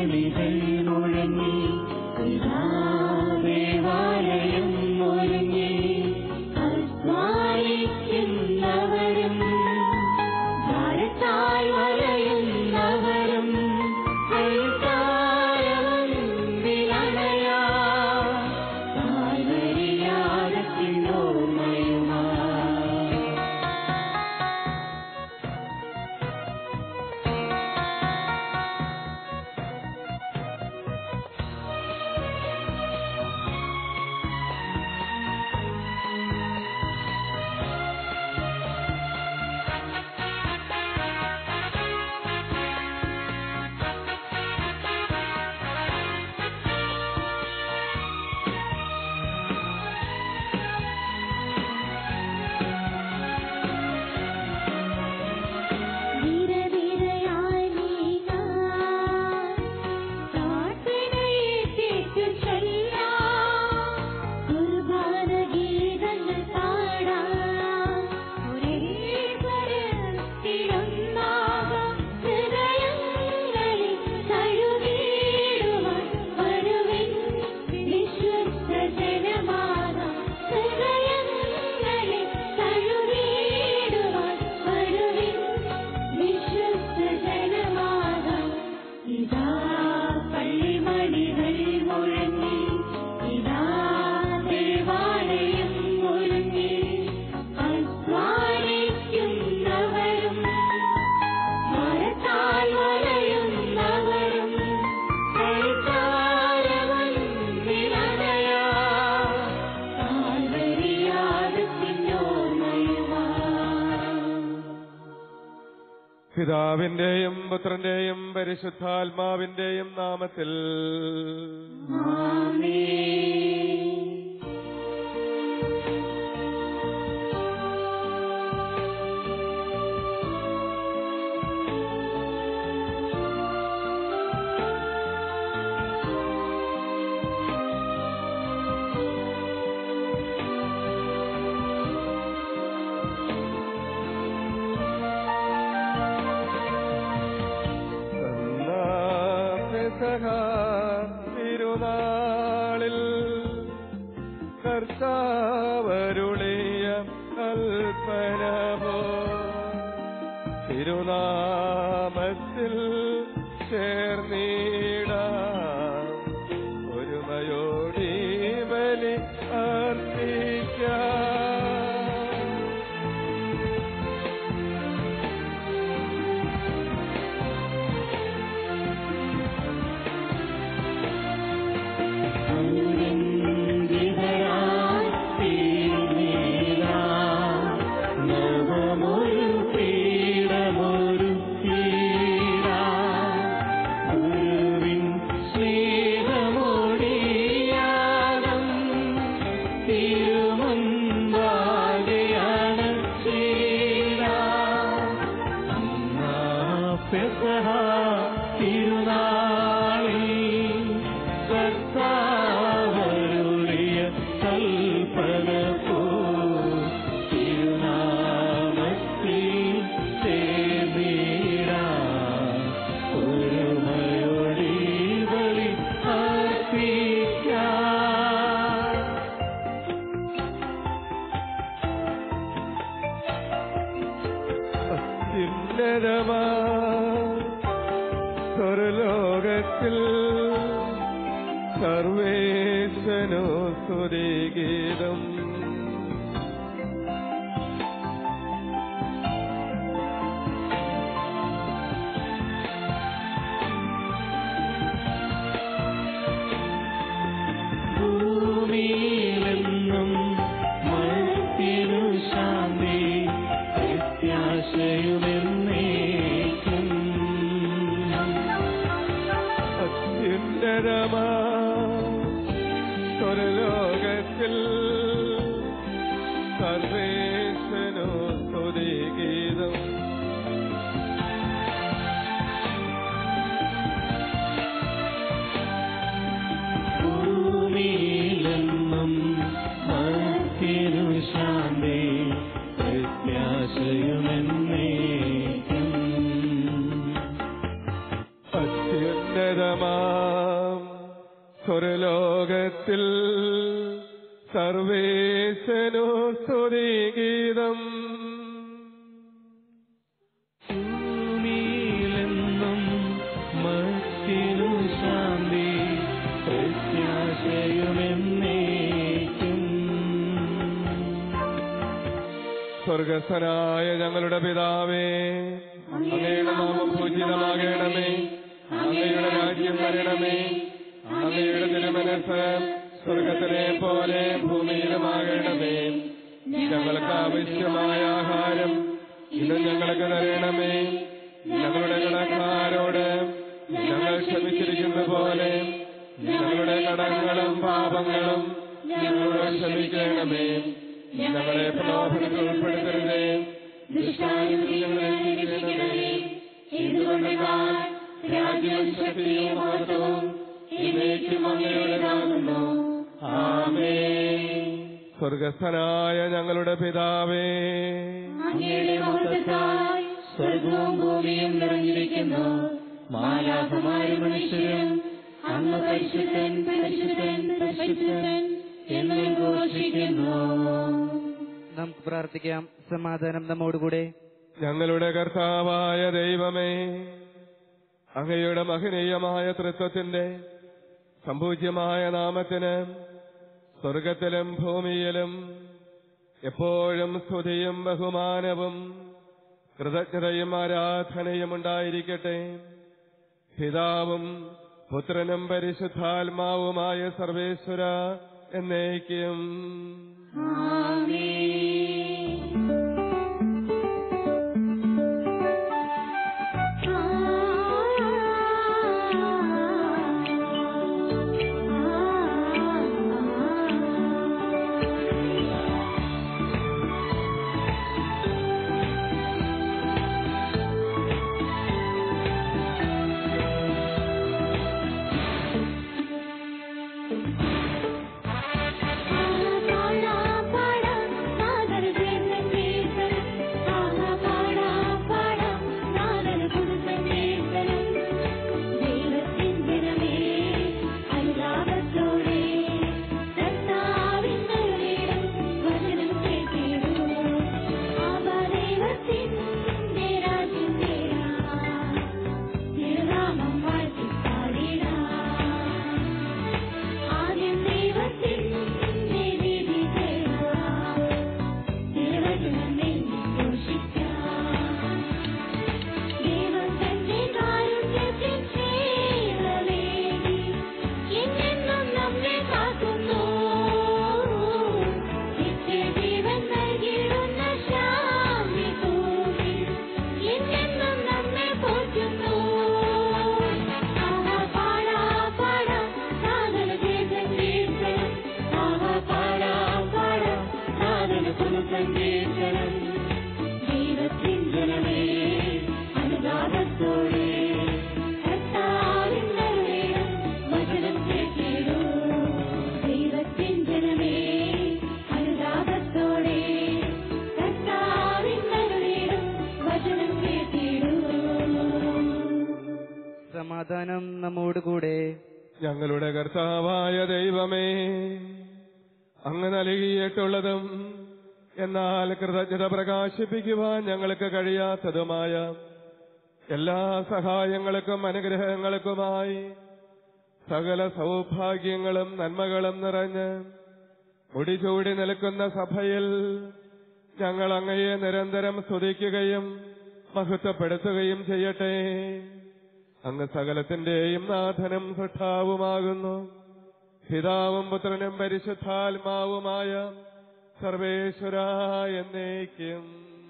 പള്ളിമണികൾ മുഴങ്ങി ഇതാ ദേവാലയം ഒരുങ്ങി അധ്വാനിക്കുന്നവരും ഭാരത്താൽ വലയുന്നവരും വിളണയാ താൽവരിയാകത്തിനോർമ്മയുമാ ധീരധീരയായി നീങ്ങാൻ പ്രാർത്ഥനയേറ്റിട്ടു ചൊല്ലാം കുർബാനഗീതങ്ങൾ പാടാം ഒരേ സ്വരത്തിലൊന്നാകാം ഹൃദയങ്ങളിൽ തഴുകിയിടുവാൻ വരുവിൻ വിശ്വസ്ത ജനമാകാം ഹൃദയങ്ങളിൽ തഴുകിയിടുവാൻ വരുവിൻ വിശ്വസ്ത ജനമാകാം ഇതാ പള്ളിമണികൾ മുഴങ്ങി ഇതാ ദേവാലയം ഒരുങ്ങി അധ്വാനിക്കുന്നവരും മരത്താൽ വലയുന്നവരും കൈത്താരവൻ വിളനയാ താൽവരിയാകത്തിനോർമ്മയുമാ പിതാവിന്റെയും പുത്രന്റെയും പരിശുദ്ധാത്മാവിന്റെയും നാമത്തിൽ പെസഹ തിരുനാളിൽ കർത്താവരുളിയ കൽപ്പന പോ തിരുനാമത്തിൽ ചേർന്നിടാം ഒരുമയോടി ബലി അർപ്പിക്കാം അനുരഞ്ജിതരായി തീർന്നീരാ നവമൊരു പീഠമൊരു തീരാ ഗുരുവിൻ സ്നേഹമോടിയാകം തിരുമുൻപാകെയാണ് ശ്രീരാ പെസഹ തിരുനാളിൽ കർത്താവരുളിയ കൽപ്പന പോ തിരുനാമത്തിൽ ചേർന്നീരാ ഒരുമയോടി ബലി അർപ്പിക്കാം അത്യുന്നതമാ സ്വർലോകത്തിൽ സർവേശനോ സ്തുതിഗീതം ഭൂമിയിലെന്നും മർത്യനു ശാന്തി പ്രത്യാശയുമെന്നേക്കും അത്യുന്നതമാ സ്വർലോകത്തിൽ സർവേശനോ സ്തുതിഗീതം ഭൂമിയിലെന്നും മർത്യനു ശാന്തി പ്രത്യാശയുമെന്നേക്കും അത്യുന്നത ഉന്നതമാം സ്വർലോകത്തിൽ സർവേശനു സ്തുതിഗീതം ഭൂമിയിലെന്നും മറ്റിനു ശാന്തി പ്രത്യാശയുമെന്നേക്കും സ്വർഗസ്ഥനായ ഞങ്ങളുടെ പിതാവേ അങ്ങയുടെ നാമം പൂജിതമാകണമേ അങ്ങയുടെ രാജ്യം വരണമേ അങ്ങയുടെ തിരുമനസ് സ്വർഗത്തിലെ പോലെ ഭൂമിയിലുമാകണമേ ഞങ്ങൾക്ക് ആവശ്യമായ ആഹാരം ഇന്ന് ഞങ്ങൾക്ക് തരണമേ ഞങ്ങളുടെ കടക്കാരോട് ഞങ്ങൾ ക്ഷമിച്ചിരിക്കുന്ന പോലെ ഞങ്ങളുടെ കടങ്ങളും പാപങ്ങളും ഞങ്ങളോട് ക്ഷമിക്കണമേ ഞങ്ങളെ പ്രലോഭനത്തിൽ ഉൾപ്പെടുത്തരുതേ ദുഷ്ടാരിൽ ഞങ്ങളെ രക്ഷിക്കണമേ എന്തുകൊണ്ടെന്നാൽ രാജ്യവും ശക്തിയും മഹത്വവും എന്നേക്കും അങ്ങയുടേതാകുന്നു ആമേ സ്വർഗസ്ഥനായ ഞങ്ങളുടെ പിതാവേ അങ്ങയുടെ മഹത്വത്താൽ സ്വർഗവും ഭൂമിയും നിറഞ്ഞിരിക്കുന്നു മാലാഭമാരും മനുഷ്യരും അങ്ങ് പരിശുദ്ധൻ പരിശുദ്ധൻ പരിശുദ്ധൻ എന്ന് ഘോഷിക്കുന്നു നമുക്ക് പ്രാർത്ഥിക്കാം സമാധാനം നമ്മോടുകൂടെ ഞങ്ങളുടെ കർത്താവായ ദൈവമേ അങ്ങയുടെ മഹനീയമായ തൃത്വത്തിന്റെ സംപൂജ്യമായ നാമത്തിന് സ്വർഗത്തിലും ഭൂമിയിലും എപ്പോഴും സ്തുതിയും ബഹുമാനവും കൃതജ്ഞതയും ആരാധനയും ഉണ്ടായിരിക്കട്ടെ പിതാവും പുത്രനും പരിശുദ്ധാത്മാവുമായ സർവേശ്വര എന്നേക്കും തിരുനാമം വാഴ്ത്തി പാടിടാം ആദ്യം ദൈവത്തിന്റെ നീതി കേൾക്കാം. തിരുവചനം എണ്ണി ഘോഷിക്കാം. ദൈവം തന്റെ കാരുണ്യത്തിൻ ചേരവേണ്ടി എന്നെന്നും നമ്മെ കാക്കുന്നു. നിത്യജീവൻ നൽകിയിടുന്ന ശാന്തി തൂകി എന്നെന്നും നമ്മെ പോറ്റുന്നു. ആഹാ പാടാ പാടാ സാധന സങ്കീർത്തനം ആഹാ പാടാ പാടാ സാധന പുതുസങ്കീർത്തനം ദൈവത്തിൻ ജനമേ അനുതാപത്തോടെ കർത്താവിൻ നരുവേണം വചനം കേട്ടിടൂ ദൈവത്തിൻ ജനമേ അനുതാപത്തോടെ കർത്താവിൻ നരുവേണം വചനം കേട്ടിടൂ സമാധാനം നമ്മോടുകൂടെ ഞങ്ങളുടെ കർത്താവായ ദൈവമേ അങ്ങ് നൽകിയിട്ടുള്ളതും എന്നാൽ കൃതജ്ഞത പ്രകാശിപ്പിക്കുവാൻ ഞങ്ങൾക്ക് കഴിയാത്തതുമായ എല്ലാ സഹായങ്ങൾക്കും അനുഗ്രഹങ്ങൾക്കുമായി സകല സൗഭാഗ്യങ്ങളും നന്മകളും നിറഞ്ഞ് മുടിചൂടി നിൽക്കുന്ന സഭയിൽ ഞങ്ങൾ അങ്ങയെ നിരന്തരം സ്തുതിക്കുകയും മഹത്വപ്പെടുത്തുകയും ചെയ്യട്ടെ അങ്ങ് സകലത്തിന്റെയും നാഥനും സൃഷ്ടാവുമാകുന്നു പിതാവും പുത്രനും പരിശുദ്ധാത്മാവുമായ സർവേശ്വര എന്നേക്കും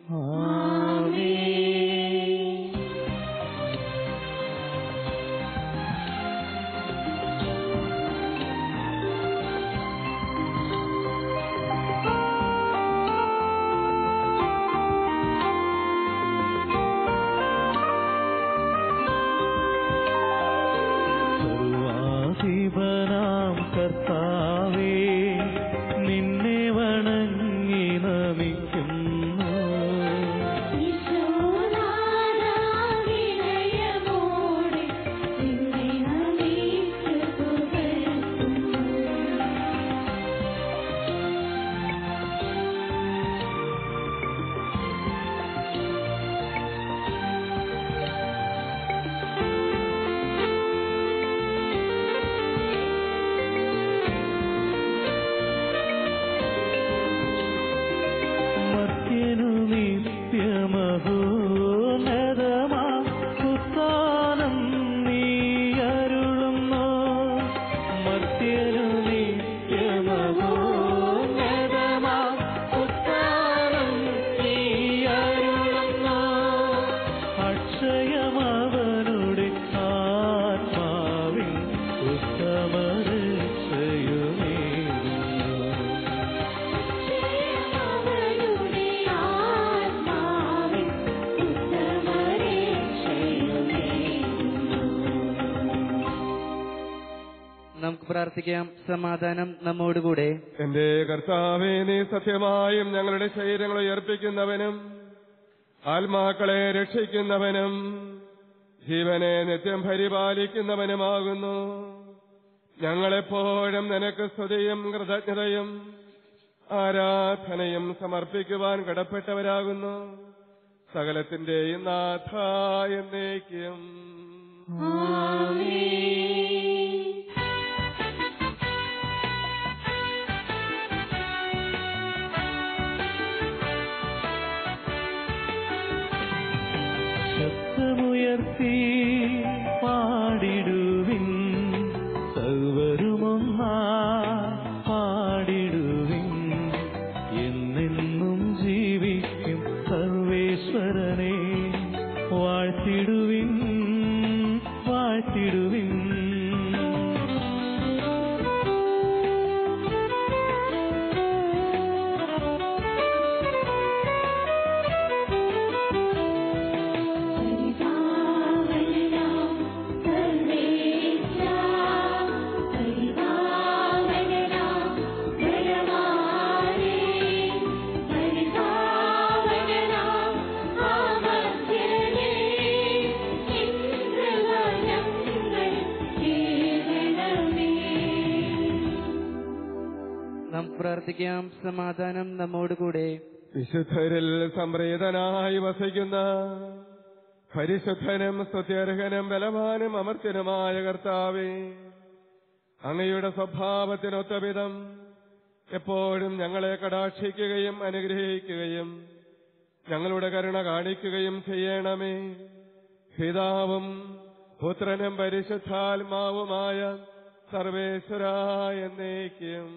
സർവാധിപനാം കർത്താവേ നിന്നെ വണങ്ങി നമിക്കുന്നു ഈശോനാഥ പ്രാർത്ഥിക്കാം സമാധാനം നമ്മോടുകൂടെ എന്റെ കർത്താവേ നീ സത്യമായും ഞങ്ങളുടെ ശരീരങ്ങൾ ഉയർപ്പിക്കുന്നവനും ആത്മാക്കളെ രക്ഷിക്കുന്നവനും ജീവനെ നിത്യം പരിപാലിക്കുന്നവനുമാകുന്നു ഞങ്ങളെപ്പോഴും നിനക്ക് സ്തുതിയും കൃതജ്ഞതയും ആരാധനയും സമർപ്പിക്കുവാൻ കടപ്പെട്ടവരാകുന്നു സകലത്തിന്റെയും നാഥ എന്നേക്കും ശബ്ദമുയർത്തി പാടിടുവിൻ സർവരുമൊന്നാ പാടിടുവിൻ എന്നെന്നും ജീവിക്കും സർവേശ്വരനെ വാഴ്ത്തിടുവിൻ വാഴ്ത്തിടുവിൻ പരിപാവനം സർവേശ പരിപാവനം ബലവാനേ പരിപാവനം ആമർത്യനേ ഇന്ദ്രവനങ്ങൾ കേളണമേ നാം പ്രാർത്ഥിക്കാം സമാധാനം നമ്മോടുകൂടെ വിശുദ്ധരിൽ സംപ്രീതനായി വസിക്കുന്ന പരിശുദ്ധനും സ്തുത്യർഹനും ബലവാനും അമർത്യനുമായ കർത്താവേ അങ്ങയുടെ സ്വഭാവത്തിനൊത്ത വിധം എപ്പോഴും ഞങ്ങളെ കടാക്ഷിക്കുകയും അനുഗ്രഹിക്കുകയും ഞങ്ങളുടെ കരുണ കാണിക്കുകയും ചെയ്യണമേ പിതാവും പുത്രനും പരിശുദ്ധാത്മാവുമായ സർവേശ്വരായ എന്നേക്കും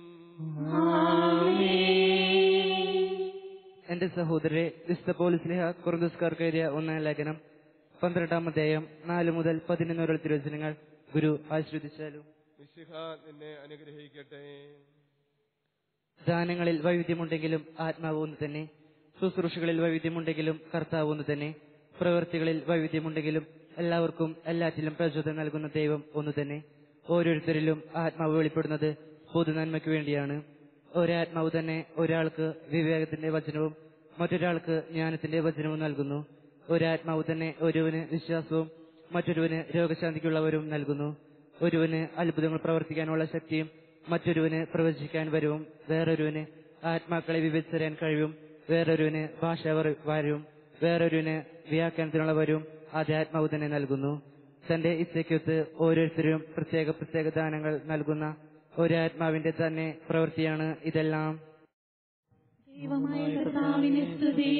എന്റെ സഹോദരരെ വിശുദ്ധ പോലീസ്ലിഹ കുറുന്തസ്കാർക്ക് എഴുതിയ ഒന്നാം ലേഖനം പന്ത്രണ്ടാം അധ്യായം നാല് മുതൽ പതിനൊന്ന് വരെ തിരുവചനങ്ങൾ ഗുരു ആശ്രദിച്ചാലും മിശിഹ നിന്നെ അനുഗ്രഹിക്കട്ടെ ദാനങ്ങളിൽ വൈവിധ്യമുണ്ടെങ്കിലും ആത്മാവ് ഒന്ന് തന്നെ ശുശ്രൂഷകളിൽ വൈവിധ്യമുണ്ടെങ്കിലും കർത്താവ് ഒന്ന് തന്നെ പ്രവൃത്തികളിൽ വൈവിധ്യമുണ്ടെങ്കിലും എല്ലാവർക്കും എല്ലാറ്റിലും പ്രചോദനം നൽകുന്ന ദൈവം ഒന്ന് തന്നെ ഓരോരുത്തരിലും ആത്മാവ് വെളിപ്പെടുന്നത് പൊതുനന്മയ്ക്ക് വേണ്ടിയാണ് ഒരാത്മാവ് തന്നെ ഒരാൾക്ക് വിവേകത്തിന്റെ വചനവും മറ്റൊരാൾക്ക് ജ്ഞാനത്തിന്റെ വചനവും നൽകുന്നു ഒരാത്മാവ് തന്നെ ഒരുവന് വിശ്വാസവും മറ്റൊരുവന് രോഗശാന്തിക്കുള്ളവരും നൽകുന്നു ഒരുവന് അത്ഭുതങ്ങൾ പ്രവർത്തിക്കാനുള്ള ശക്തിയും മറ്റൊരുവന് പ്രവചിക്കാൻ വരവും വേറൊരുവന് ആത്മാക്കളെ വിഭജിച്ചറിയാൻ കഴിവും വേറൊരുവന് ഭാഷാവരവും വേറൊരുവന് വ്യാഖ്യാനത്തിനുള്ള വരവും അതേ ആത്മാവ് തന്നെ നൽകുന്നു തന്റെ ഇച്ഛയ്ക്കൊത്ത് ഓരോരുത്തരും പ്രത്യേക പ്രത്യേക ദാനങ്ങൾ നൽകുന്ന ഒരാത്മാവിന്റെ തന്നെ പ്രവൃത്തിയാണ് ഇതെല്ലാം ദൈവമായ കർത്താവിനെ സ്തുതി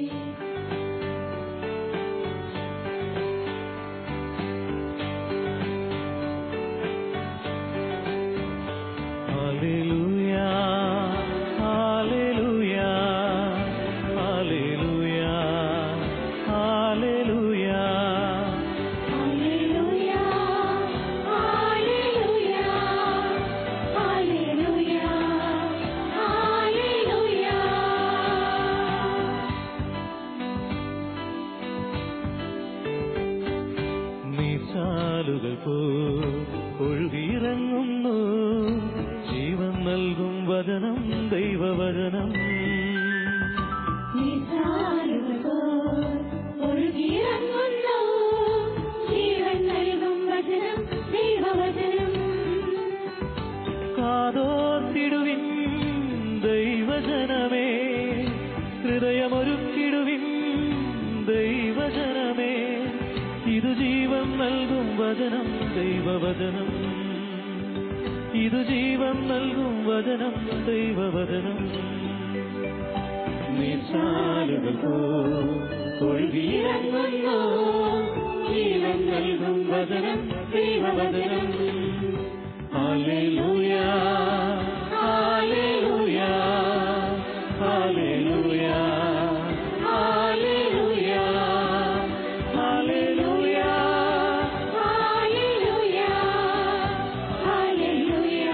Hallelujah, hallelujah, hallelujah, hallelujah. Hallelujah hallelujah hallelujah hallelujah നീശാലുകൾ പോ ഒഴുകിയിറങ്ങുന്നു ജീവൻ നൽകും വചനം ദൈവവചനം നിസാരുകോ ഒഴുകിയിറങ്ങുന്നു ജീവൻ നൽകും വചനം ദൈവവചനം കാതോർത്തിടുവിൻ ദൈവജനമേ ഹൃദയമൊരുക്കിടുവിൻ ദൈവജനമേ ഇതു ജീവൻ നൽകും വചനം ദൈവവചനം ഇതു ജീവൻ നൽകും വചനം ദൈവവചനം നിശാലുകൾ പോ ഒഴുകിയിറങ്ങുന്നു ജീവൻ നൽകും വചനം ദൈവവചനം Hallelujah, hallelujah, hallelujah, hallelujah, hallelujah. Hallelujah hallelujah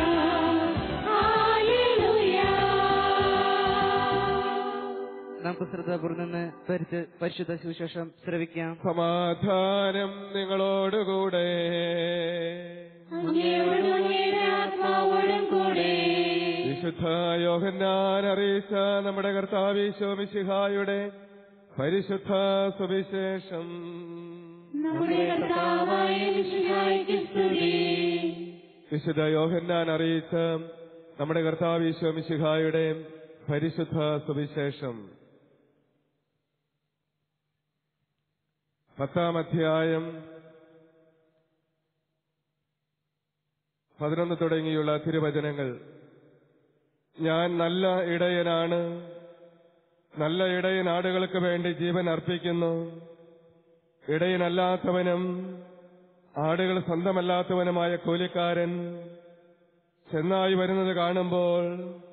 hallelujah നമുക്ക് ശ്രദ്ധാപൂർവ്വം നിന്ന് പരിശു- പരിശുദ്ധ സുവിശേഷം ശ്രവിക്കാം സമാധാനം നിങ്ങളോടുകൂടെ അങ്ങയോടും അങ്ങയുടെ വിശുദ്ധ യോഹന്നാൻ അറിയിച്ച നമ്മുടെ കർത്താവീശോമിശിഹായുടെ പരിശുദ്ധ സുവിശേഷം നമ്മുടെ കർത്താവായ മിശിഹായ്ക്ക് സ്തുതി വിശുദ്ധ യോഹന്നാൻ അറിയിച്ച നമ്മുടെ കർത്താവീശോമിശിഹായുടെ പരിശുദ്ധ സുവിശേഷം പത്താം അധ്യായം പതിനൊന്ന് തുടങ്ങിയുള്ള തിരുവചനങ്ങൾ ഞാൻ നല്ല ഇടയനാണ് നല്ല ഇടയൻ ആടുകൾക്ക് വേണ്ടി ജീവൻ അർപ്പിക്കുന്നു ഇടയനല്ലാത്തവനും ആടുകൾ സ്വന്തമല്ലാത്തവനുമായ കൂലിക്കാരൻ ചെന്നായി വരുന്നത് കാണുമ്പോൾ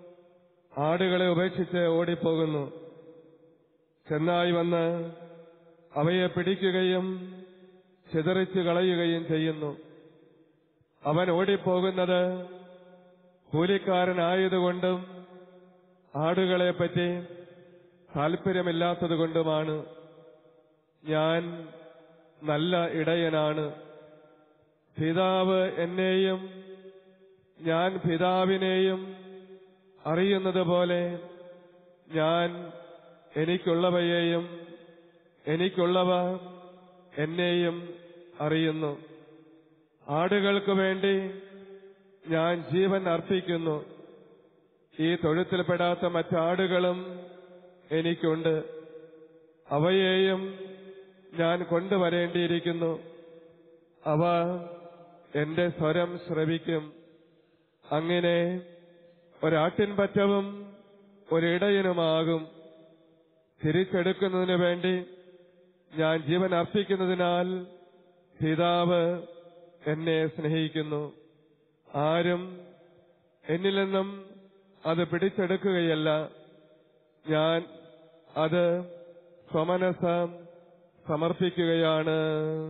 ആടുകളെ ഉപേക്ഷിച്ച് ഓടിപ്പോകുന്നു ചെന്നായി വന്ന് അവയെ പിടിക്കുകയും ചിതറിച്ചു കളയുകയും ചെയ്യുന്നു അവൻ ഓടിപ്പോകുന്നത് കൂലിക്കാരനായതുകൊണ്ടും ആടുകളെപ്പറ്റി താല്പര്യമില്ലാത്തതുകൊണ്ടുമാണ് ഞാൻ നല്ല ഇടയനാണ് പിതാവ് എന്നെയും ഞാൻ പിതാവിനെയും അറിയുന്നത് പോലെ ഞാൻ എനിക്കുള്ളവയെയും എനിക്കുള്ളവ എന്നെയും അറിയുന്നു ആടുകൾക്ക് വേണ്ടി ഞാൻ ജീവൻ അർപ്പിക്കുന്നു ഈ തൊഴുത്തിൽപ്പെടാത്ത മറ്റാടുകളും എനിക്കുണ്ട് അവയെയും ഞാൻ കൊണ്ടുവരേണ്ടിയിരിക്കുന്നു അവ എന്റെ സ്വരം ശ്രവിക്കും അങ്ങനെ ഒരാട്ടിൻപറ്റവും ഒരിടയനുമാകും തിരിച്ചെടുക്കുന്നതിനു വേണ്ടി ഞാൻ ജീവൻ അർപ്പിക്കുന്നതിനാൽ പിതാവ് എന്നെ സ്നേഹിക്കുന്നു ആരും എന്നിൽ നിന്നും അത് പിടിച്ചെടുക്കുകയല്ല ഞാൻ അത് സ്വമനസ സമർപ്പിക്കുകയാണ്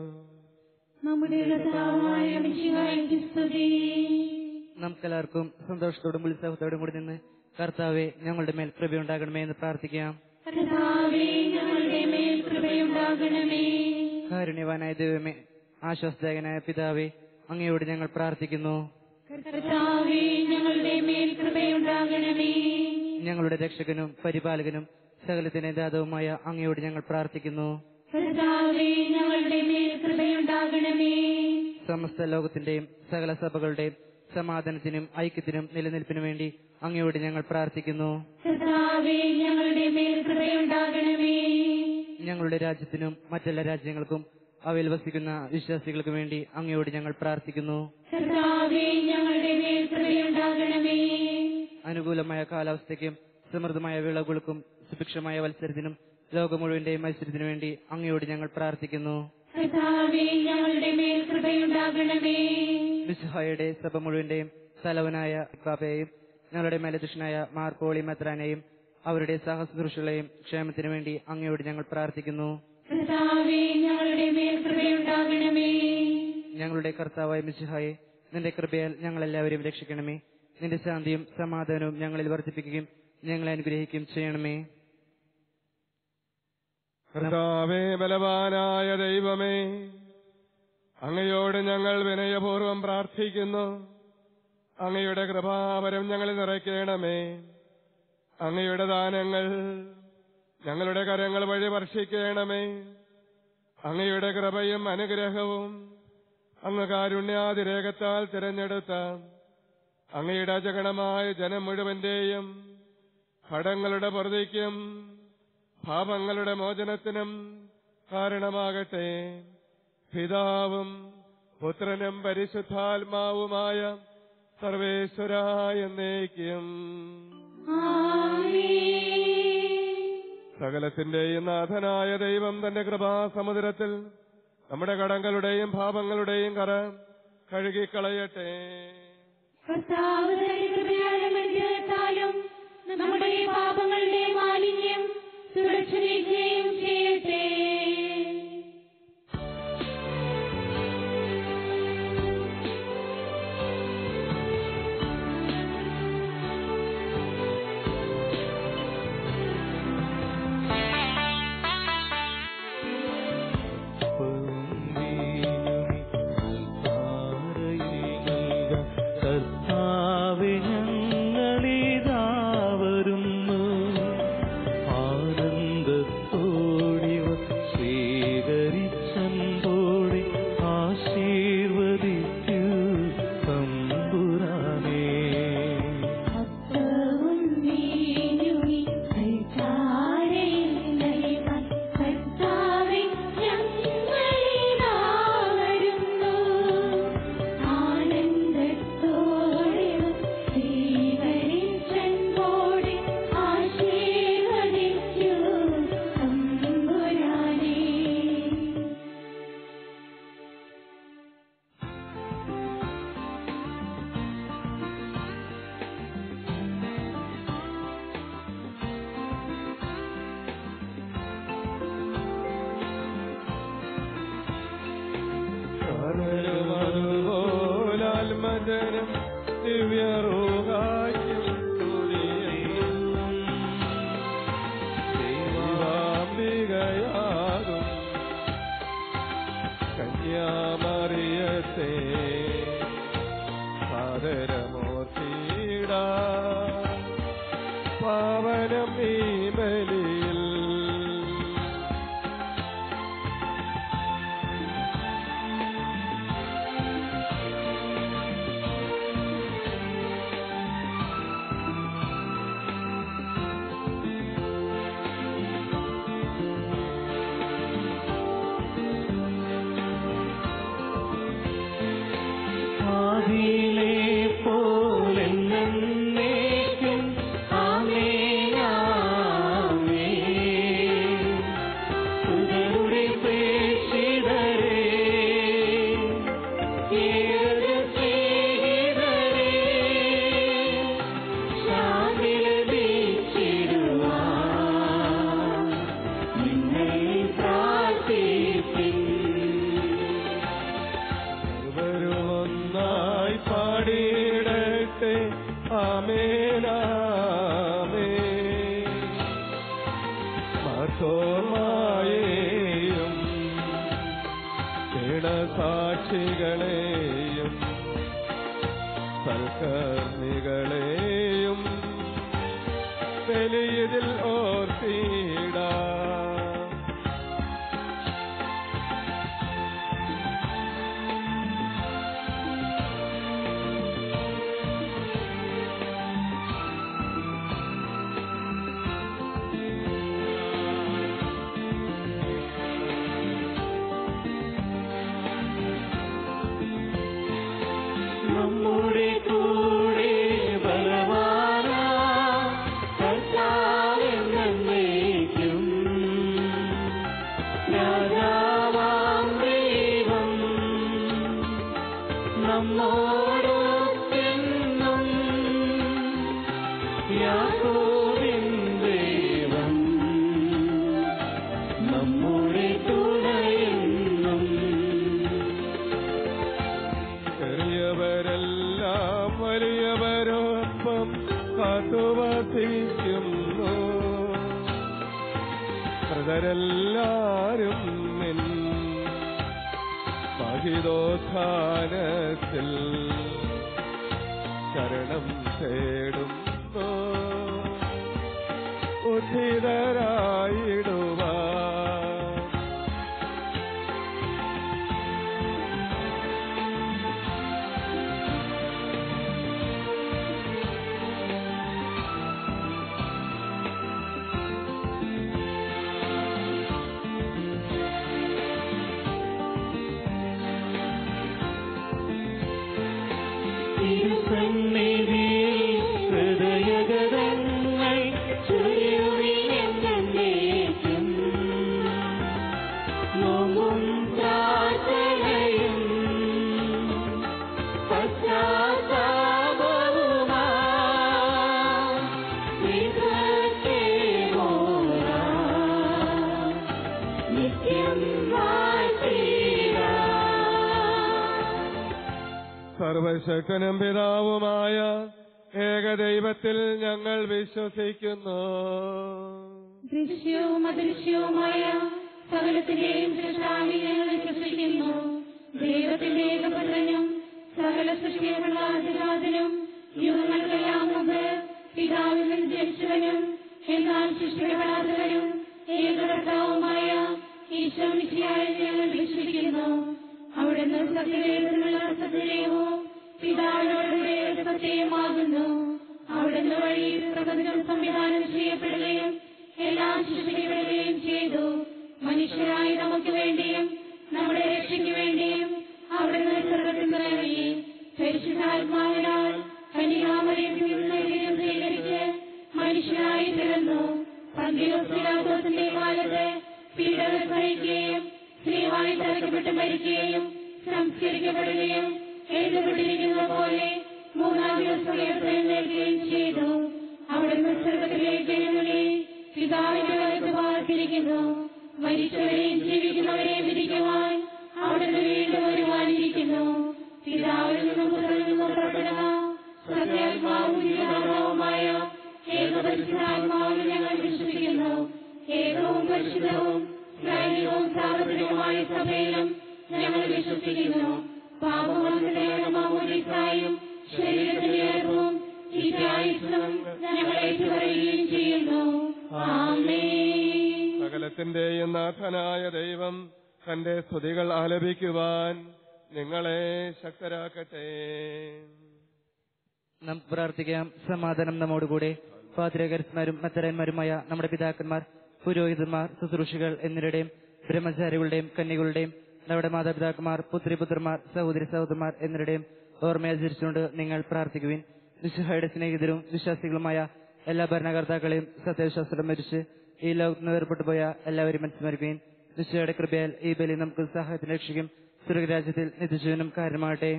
നമ്മുടെ കർത്താവായ മിശിഹായ്ക്ക് സ്തുതി നമുക്കെല്ലാവർക്കും സന്തോഷത്തോടും ഉത്സാഹത്തോടും കൂടി നിന്ന് കർത്താവെ ഞങ്ങളുടെ മേൽ കൃപയുണ്ടാകണമേ എന്ന് പ്രാർത്ഥിക്കാം കർത്താവേ ഞങ്ങളുടെ മേൽ കൃപയുണ്ടാകണമേ കാരുണ്യവാനായ ദൈവമേ ആശ്വാസദായകനായ പിതാവേ അങ്ങയോട് ഞങ്ങൾ പ്രാർത്ഥിക്കുന്നു കർത്താവേ ഞങ്ങളുടെ മേൽ കൃപയുണ്ടാകണമേ ഞങ്ങളുടെ രക്ഷകനും പരിപാലകനും സകലത്തിന്റെ ദാതവുമായ അങ്ങയോട് ഞങ്ങൾ പ്രാർത്ഥിക്കുന്നു കർത്താവേ ഞങ്ങളുടെ മേൽ കൃപയുണ്ടാകണമേ സമസ്ത ലോകത്തിന്റെയും സകല സഭകളുടെയും സമാധാനത്തിനും ഐക്യത്തിനും നിലനിൽപ്പിനും വേണ്ടി അങ്ങയോട് ഞങ്ങൾ പ്രാർത്ഥിക്കുന്നു കർത്താവേ ഞങ്ങളുടെ മേൽ കൃപയുണ്ടാകണമേ ഞങ്ങളുടെ രാജ്യത്തിനും മറ്റെല്ലാ രാജ്യങ്ങൾക്കും അവയിൽ വസിക്കുന്ന വിശ്വാസികൾക്കും വേണ്ടി അങ്ങയോട് ഞങ്ങൾ പ്രാർത്ഥിക്കുന്നു കർത്താവേ ഞങ്ങളുടെ മേൽ കൃപയുണ്ടാകണമേ അനുകൂലമായ കാലാവസ്ഥയ്ക്കും സമൃദ്ധമായ വിളവുകൾക്കും സുഭിക്ഷമായ മത്സരത്തിനും ലോകം മുഴുവന്റെയും മത്സരത്തിനു വേണ്ടി അങ്ങയോട് ഞങ്ങൾ പ്രാർത്ഥിക്കുന്നു കർത്താവേ ഞങ്ങളുടെ മേൽ കൃപയുണ്ടാകണമേ മിസ്ഹായുടെ സഭ മുഴുവന്റെയും തലവനായ കാപ്പയെയും ഞങ്ങളുടെ മേലധ്യക്ഷനായ മാർ പോളി മെത്രാനെയും അവരുടെ സഹസുദൃശുകളെയും ക്ഷേമത്തിനു വേണ്ടി അങ്ങയോട് ഞങ്ങൾ പ്രാർത്ഥിക്കുന്നു കർത്താവേ ഞങ്ങളുടെ മേൽ കൃപയുണ്ടാകണമേ ഞങ്ങളുടെ കർത്താവായ മിസ്ഹായെ നിന്റെ കൃപയാൽ ഞങ്ങളെല്ലാവരെയും രക്ഷിക്കണമേ നിന്റെ ശാന്തിയും സമാധാനവും ഞങ്ങളിൽ വർദ്ധിപ്പിക്കുകയും ഞങ്ങളെ അനുഗ്രഹിക്കുകയും ചെയ്യണമേ കർത്താവേ ബലവാനായ ദൈവമേ അങ്ങയോട് ഞങ്ങൾ വിനയപൂർവം പ്രാർത്ഥിക്കുന്നു അങ്ങയുടെ കൃപാവരം ഞങ്ങളിൽ നിറയ്ക്കണമേ അങ്ങയുടെ ദാനങ്ങൾ ഞങ്ങളുടെ കരങ്ങൾ വഴി വർഷിക്കണമേ അങ്ങയുടെ കൃപയും അനുഗ്രഹവും അങ്ങ് കാരുണ്യാതിരേകത്താൽ തിരഞ്ഞെടുത്ത അങ്ങയുടെ അജഗണമായ ജനം മുഴുവന്റെയും കടങ്ങളുടെ പൊറുതിക്കും പാപങ്ങളുടെ മോചനത്തിനും കാരണമാകട്ടെ പിതാവും പുത്രനും പരിശുദ്ധാത്മാവുമായ സർവേശ്വരായ എന്നേക്കും സകലത്തിന്റെയും നാഥനായ ദൈവം തന്റെ കൃപാസമുദ്രത്തിൽ നമ്മുടെ കടങ്ങളുടെയും പാപങ്ങളുടെയും കറ കഴുകിക്കളയട്ടെ കർത്താവ് തന്റെ കൃപയാലും അനുഗ്രഹത്താലും നമ്മുടെ പാപങ്ങളുടെ മാലിന്യം തുടച്ചു നീക്കുകയും ചെയ്യട്ടെ കർത്താവ് ഞങ്ങളിത് സർവജനം ദിവ്യറോഹായും തുതിയെന്നും ദൈവാംബികയാകും കന്യാമറിയത്തെ സാദരമോർത്തിട പാവനം ഈ ബലിയിൽ ആദിയിലെ പോലെന്നേക്കും ആമേനാമേ സുതരുടെ പ്രേക്ഷിതരേ ഏക സ്നേഹിതരേ ശാന്തിലഭിച്ചിടുവാൻ നിങ്ങൾ പ്രാർത്ഥിപ്പിൻ സർവരുമൊന്നായി പാടിയിടട്ടെ ആമേനാമേ മാത്തോമായേയും ക്ഷീണസാക്ഷികളെയും സൽക്കർമ്മികളെയും ബലിയതിൽ ഓർത്തിടാം നമ്മുടെ കൂടെ ബലവാന കർത്താവെന്നേക്കും രാജാവാം ദൈവം നമ്മോടൊത്തെന്നും യാക്കോബിൻ ദൈവം നമ്മുടെ തുണയെന്നും ചെറിയവരെല്ലാം വലിയവരൊപ്പം കാത്തുവസിക്കുന്നു പ്രതരെല്ലാരും നിൻ മഹിതോത്ഥാനത്തിൽ ശരണം തേടുന്നു ഉദ്ധിതരായിടുവാൻ തിരുസന്നിധിയിൽ ഹൃദയഗതങ്ങൾ ചൊല്ലുവിനെന്നേക്കും. നോമ്പും പ്രാർത്ഥനയും പശ്ചാത്താപവുമായി വിധത്തെ മോറാം. നിത്യം വാഴ്ത്തിടാം സർവശക്തനും പിതാവുമായ ഏകദൈവത്തിൽ ഞങ്ങൾ വിശ്വസിക്കുന്നു ദൃശ്യവും അദൃശ്യവുമായ സകലത്തിന്റെയും സൃഷ്ടാവിനെ ഞങ്ങൾ വിശ്വസിക്കുന്നു ദൈവത്തിന്റെ ഏകപുത്രനും സകല സൃഷ്ടികളുള്ള അതിരാജനും യുഗങ്ങൾക്കെല്ലാം മുമ്പ് പിതാവിൽ നിന്ന് ജനിച്ചവനും എന്നാൽ സൃഷ്ടികളാത്തവനും ഏകകർത്താവുമായ ഈശോ മിശിഹായിൽ ഞങ്ങൾ വിശ്വസിക്കുന്നു അവിടുന്ന് സത്യവേദനുള്ള സത്യവും പിതാവിനോടുകൂടെ സത്യമാകുന്നു അവിടുന്ന് വഴി പ്രപഞ്ചം സംവിധാനം ചെയ്യപ്പെടുകയും എല്ലാം സൃഷ്ടിക്കപ്പെടുകയും ചെയ്തു മനുഷ്യരായി നമുക്ക് വേണ്ടിയും നമ്മുടെ രക്ഷയ്ക്ക് വേണ്ടിയും അവിടുന്ന് സ്വർഗത്തിൽ നിറങ്ങി പരിശുദ്ധാത്മാവിനാൽ കന്യാമറിയത്തിൽ നിന്ന് ശരീരം സ്വീകരിച്ച് മനുഷ്യനായി പിറന്നു പന്തിയോസിന്റെ കാലത്ത് പീഡകൾ സഹിക്കുകയും സ്ത്രീവായി തറയ്ക്കപ്പെട്ട് മരിക്കുകയും സംസ്കരിക്കപ്പെടുകയും എഴുതപ്പെട്ടിരിക്കുന്ന പോലെ മൂന്നാം ദിവസം ഉയർത്തെഴുന്നേൽക്കുകയും ചെയ്തു അവിടുന്ന് സ്വർഗത്തിലേക്ക് എഴുന്നള്ളി പിതാവിന്റെ വലത്ത് പാർത്തിരിക്കുന്നു മരിച്ചവരെയും ജീവിക്കുന്നവരെയും വിധിക്കുവാൻ അവിടുന്ന് വീണ്ടും വരുവാനിരിക്കുന്നു പിതാവിൽ നിന്നും പുത്രനിൽ നിന്നും സത്യാത്മാവും ജീവനവുമായ ഏകപരിശുദ്ധാത്മാവിൽ ഞങ്ങൾ വിശ്വസിക്കുന്നു ഏകവും പരിശുദ്ധവും ലൈംഗികവും സാർവത്രികമായ സഭയിലും ഞങ്ങൾ വിശ്വസിക്കുന്നു പാപമോചനമായും ശരീരത്തിന്റെ ഏർപ്പവും ഈറ്റായുസ്സും ഞങ്ങൾ ഏറ്റുപറയുകയും ചെയ്യുന്നു ആമേൻ സകലത്തിന്റെയും നാഥനായ ദൈവം തന്റെ സ്തുതികൾ ആലപിക്കുവാൻ നിങ്ങളെ ശക്തരാക്കട്ടെ നമുക്ക് പ്രാർത്ഥിക്കാം സമാധാനം നമ്മോടുകൂടെ പാതിരകരന്മാരും മത്തരന്മാരുമായ നമ്മുടെ പിതാക്കന്മാർ പുരോഹിതന്മാർ ശുശ്രൂഷികൾ എന്നിവരുടെയും ബ്രഹ്മചാരികളുടെയും കന്യകളുടെയും നമ്മുടെ മാതാപിതാക്കന്മാർ പുത്രിപുത്രന്മാർ സഹോദരി സഹോദരന്മാർ എന്നിവരുടെയും ഓർമ്മയാചരിച്ചുകൊണ്ട് നിങ്ങൾ പ്രാർത്ഥിക്കുവിൻ വിശുഹയുടെ സ്നേഹിതരും വിശ്വാസികളുമായ എല്ലാ ഭരണകർത്താക്കളെയും സത്യവിശ്വാസം മരിച്ച് ഈ ലോകത്ത് നിന്ന് വേർപെട്ടു പോയ എല്ലാവരും മനസ്സുമരിക്കുകയും വിശുഹയുടെ കൃപയാൽ ഈ ബലി നമുക്ക് സഹായത്തിന് രക്ഷിക്കും സ്വർഗരാജ്യത്തിൽ നിത്യജീവനും കാരണമാകട്ടെ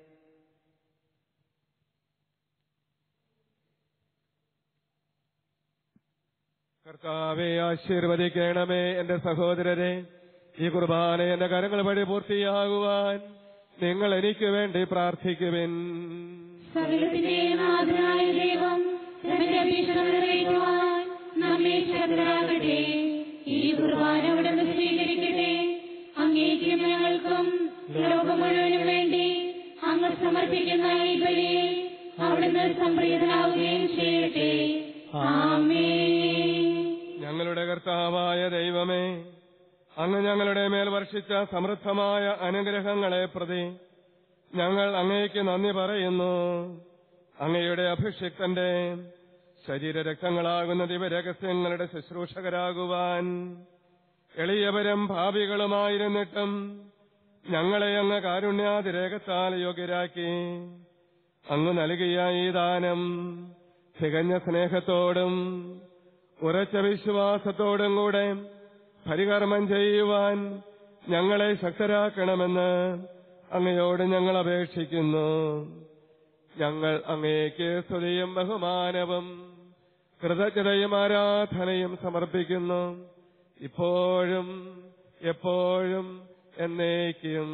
കർത്താവെ ആശീർവദിക്കണമേ എന്റെ സഹോദരരെ ഈ കുർബാന എന്റെ കരങ്ങൾ വഴി പൂർത്തിയാകുവാൻ നിങ്ങൾ എനിക്ക് വേണ്ടി പ്രാർത്ഥിക്കുവിൻ സകലത്തിന്റെയും നാഥനായ ദൈവം തന്റെ അപേക്ഷ നിറവേറ്റുവാൻ നമ്മെ ശക്തരാകട്ടെ ഈ കുർബാന ഉടനെ സ്വീകരിക്കട്ടെ അങ്ങേക്കും ഞങ്ങൾക്കും ലോകം മുഴുവനും വേണ്ടി അങ്ങ് സമർപ്പിക്കുന്ന ഈ ബലിയിൽ അവിടുന്ന് സംപ്രീതനാവുകയും ചെയ്യട്ടെ ആമേൻ ഞങ്ങളുടെ കർത്താവായ ദൈവമേ അങ്ങ് ഞങ്ങളുടെ മേൽ വർഷിച്ച സമൃദ്ധമായ അനുഗ്രഹങ്ങളെ പ്രതി ഞങ്ങൾ അങ്ങേക്ക് നന്ദി പറയുന്നു അങ്ങയുടെ അഭിഷിക്തന്റെ ശരീരരക്തങ്ങളാകുന്ന ദിവരഹസ്യങ്ങളുടെ ശുശ്രൂഷകരാകുവാൻ എളിയവരും ഭാവികളുമായിരുന്നിട്ടും ഞങ്ങളെ അങ്ങ് കാരുണ്യാതിരേകത്താൽ യോഗ്യരാക്കി അങ്ങ് നൽകിയ ഈ ദാനം തികഞ്ഞ സ്നേഹത്തോടും ഉറച്ച വിശ്വാസത്തോടും കൂടെ പരികർമ്മം ചെയ്യുവാൻ ഞങ്ങളെ ശക്തരാക്കണമെന്ന് അങ്ങയോട് ഞങ്ങൾ അപേക്ഷിക്കുന്നു ഞങ്ങൾ അങ്ങേക്ക് സ്തുതിയും ബഹുമാനവും കൃതജ്ഞതയും ആരാധനയും സമർപ്പിക്കുന്നു ഇപ്പോഴും എപ്പോഴും എന്നേക്കും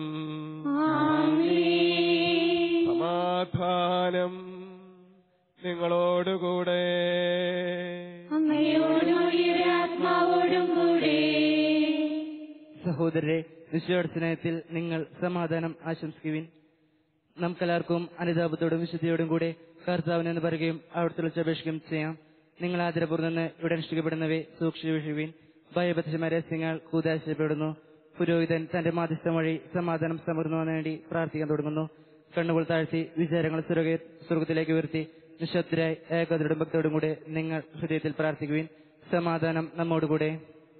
ആമേൻ സമാധാനം നിങ്ങളോടുകൂടെ അങ്ങയോടും അങ്ങയുടെ ആത്മാവോടും കൂടെ സഹോദരരെ വിശ്വയുടെ സ്നേഹത്തിൽ നിങ്ങൾ സമാധാനം ആശംസിക്കുവിൻ നമുക്കെല്ലാവർക്കും അനുതാപത്തോടും വിശുദ്ധിയോടും കൂടെ കർത്താവിനെന്ന് പറയുകയും അവിടുത്തെ വിളിച്ചപേക്ഷിക്കുകയും ചെയ്യാം നിങ്ങൾ ആദരപൂർവ്വം നിന്ന് ഇവിടെ അനുഷ്ഠിക്കപ്പെടുന്നവയെ സൂക്ഷിച്ചു വീഴുവിൻ ഭയപത്തിശമായ രഹസ്യങ്ങൾ കൂതാശയപ്പെടുന്നു പുരോഹിതൻ തന്റെ മാധ്യസ്ഥം വഴി സമാധാനം സമൃദ്ധമാകാൻ വേണ്ടി പ്രാർത്ഥിക്കാൻ തുടങ്ങുന്നു കണ്ണുകൾ താഴ്ത്തി വിചാരങ്ങൾ സ്വർഗ- സ്വർഗത്തിലേക്ക് ഉയർത്തി നിശബ്ദരായി ഏകതയോടും ഭക്തോടും കൂടെ നിങ്ങൾ ഹൃദയത്തിൽ പ്രാർത്ഥിക്കുവിൻ സമാധാനം നമ്മോടുകൂടെ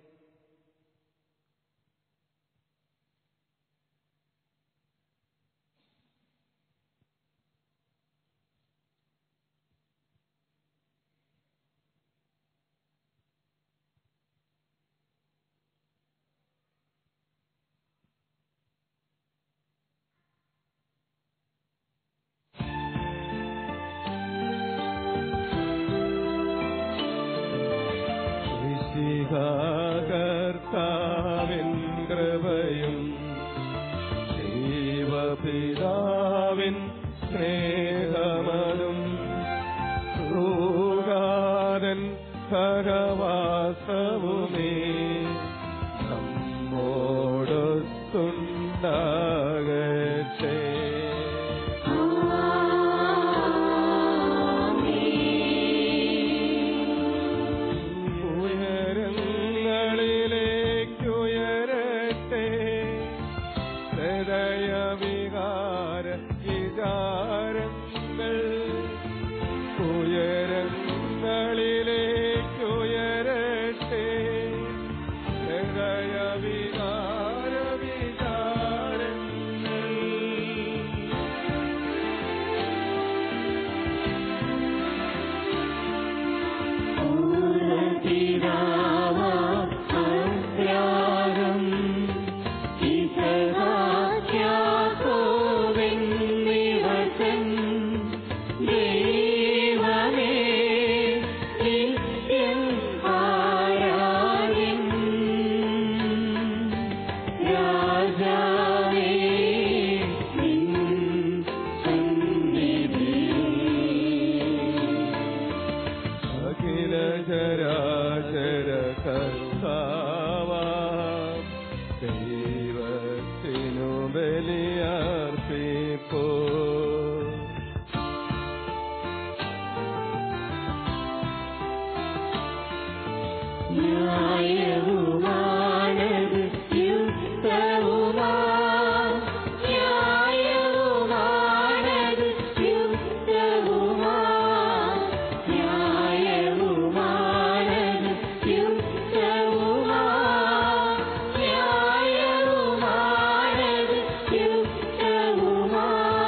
കർത്താവിൻ കൃപയും ദൈവപിതാവിൻ സ്നേഹമതും ഭൂഗാരൻ സഹവാസവുമേ നമ്മോടൊത്തുണ്ടാകട്ടെ ഉയരങ്ങളിലേക്കുയരട്ടെ ഹൃദയവികാര വിചാരങ്ങൾ ഉയരങ്ങളിലേക്കുയരട്ടെ ഹൃദയവികാര വിചാരങ്ങൾ ബലിയർപ്പിപ്പോ ന്യായവുമാണത് യുക്തവുമാ ന്യായവുമാണത് യുക്തവുമാ ന്യായവുമാണത് യുക്തവുമാ ന്യായവുമാണത് യുക്തവുമാ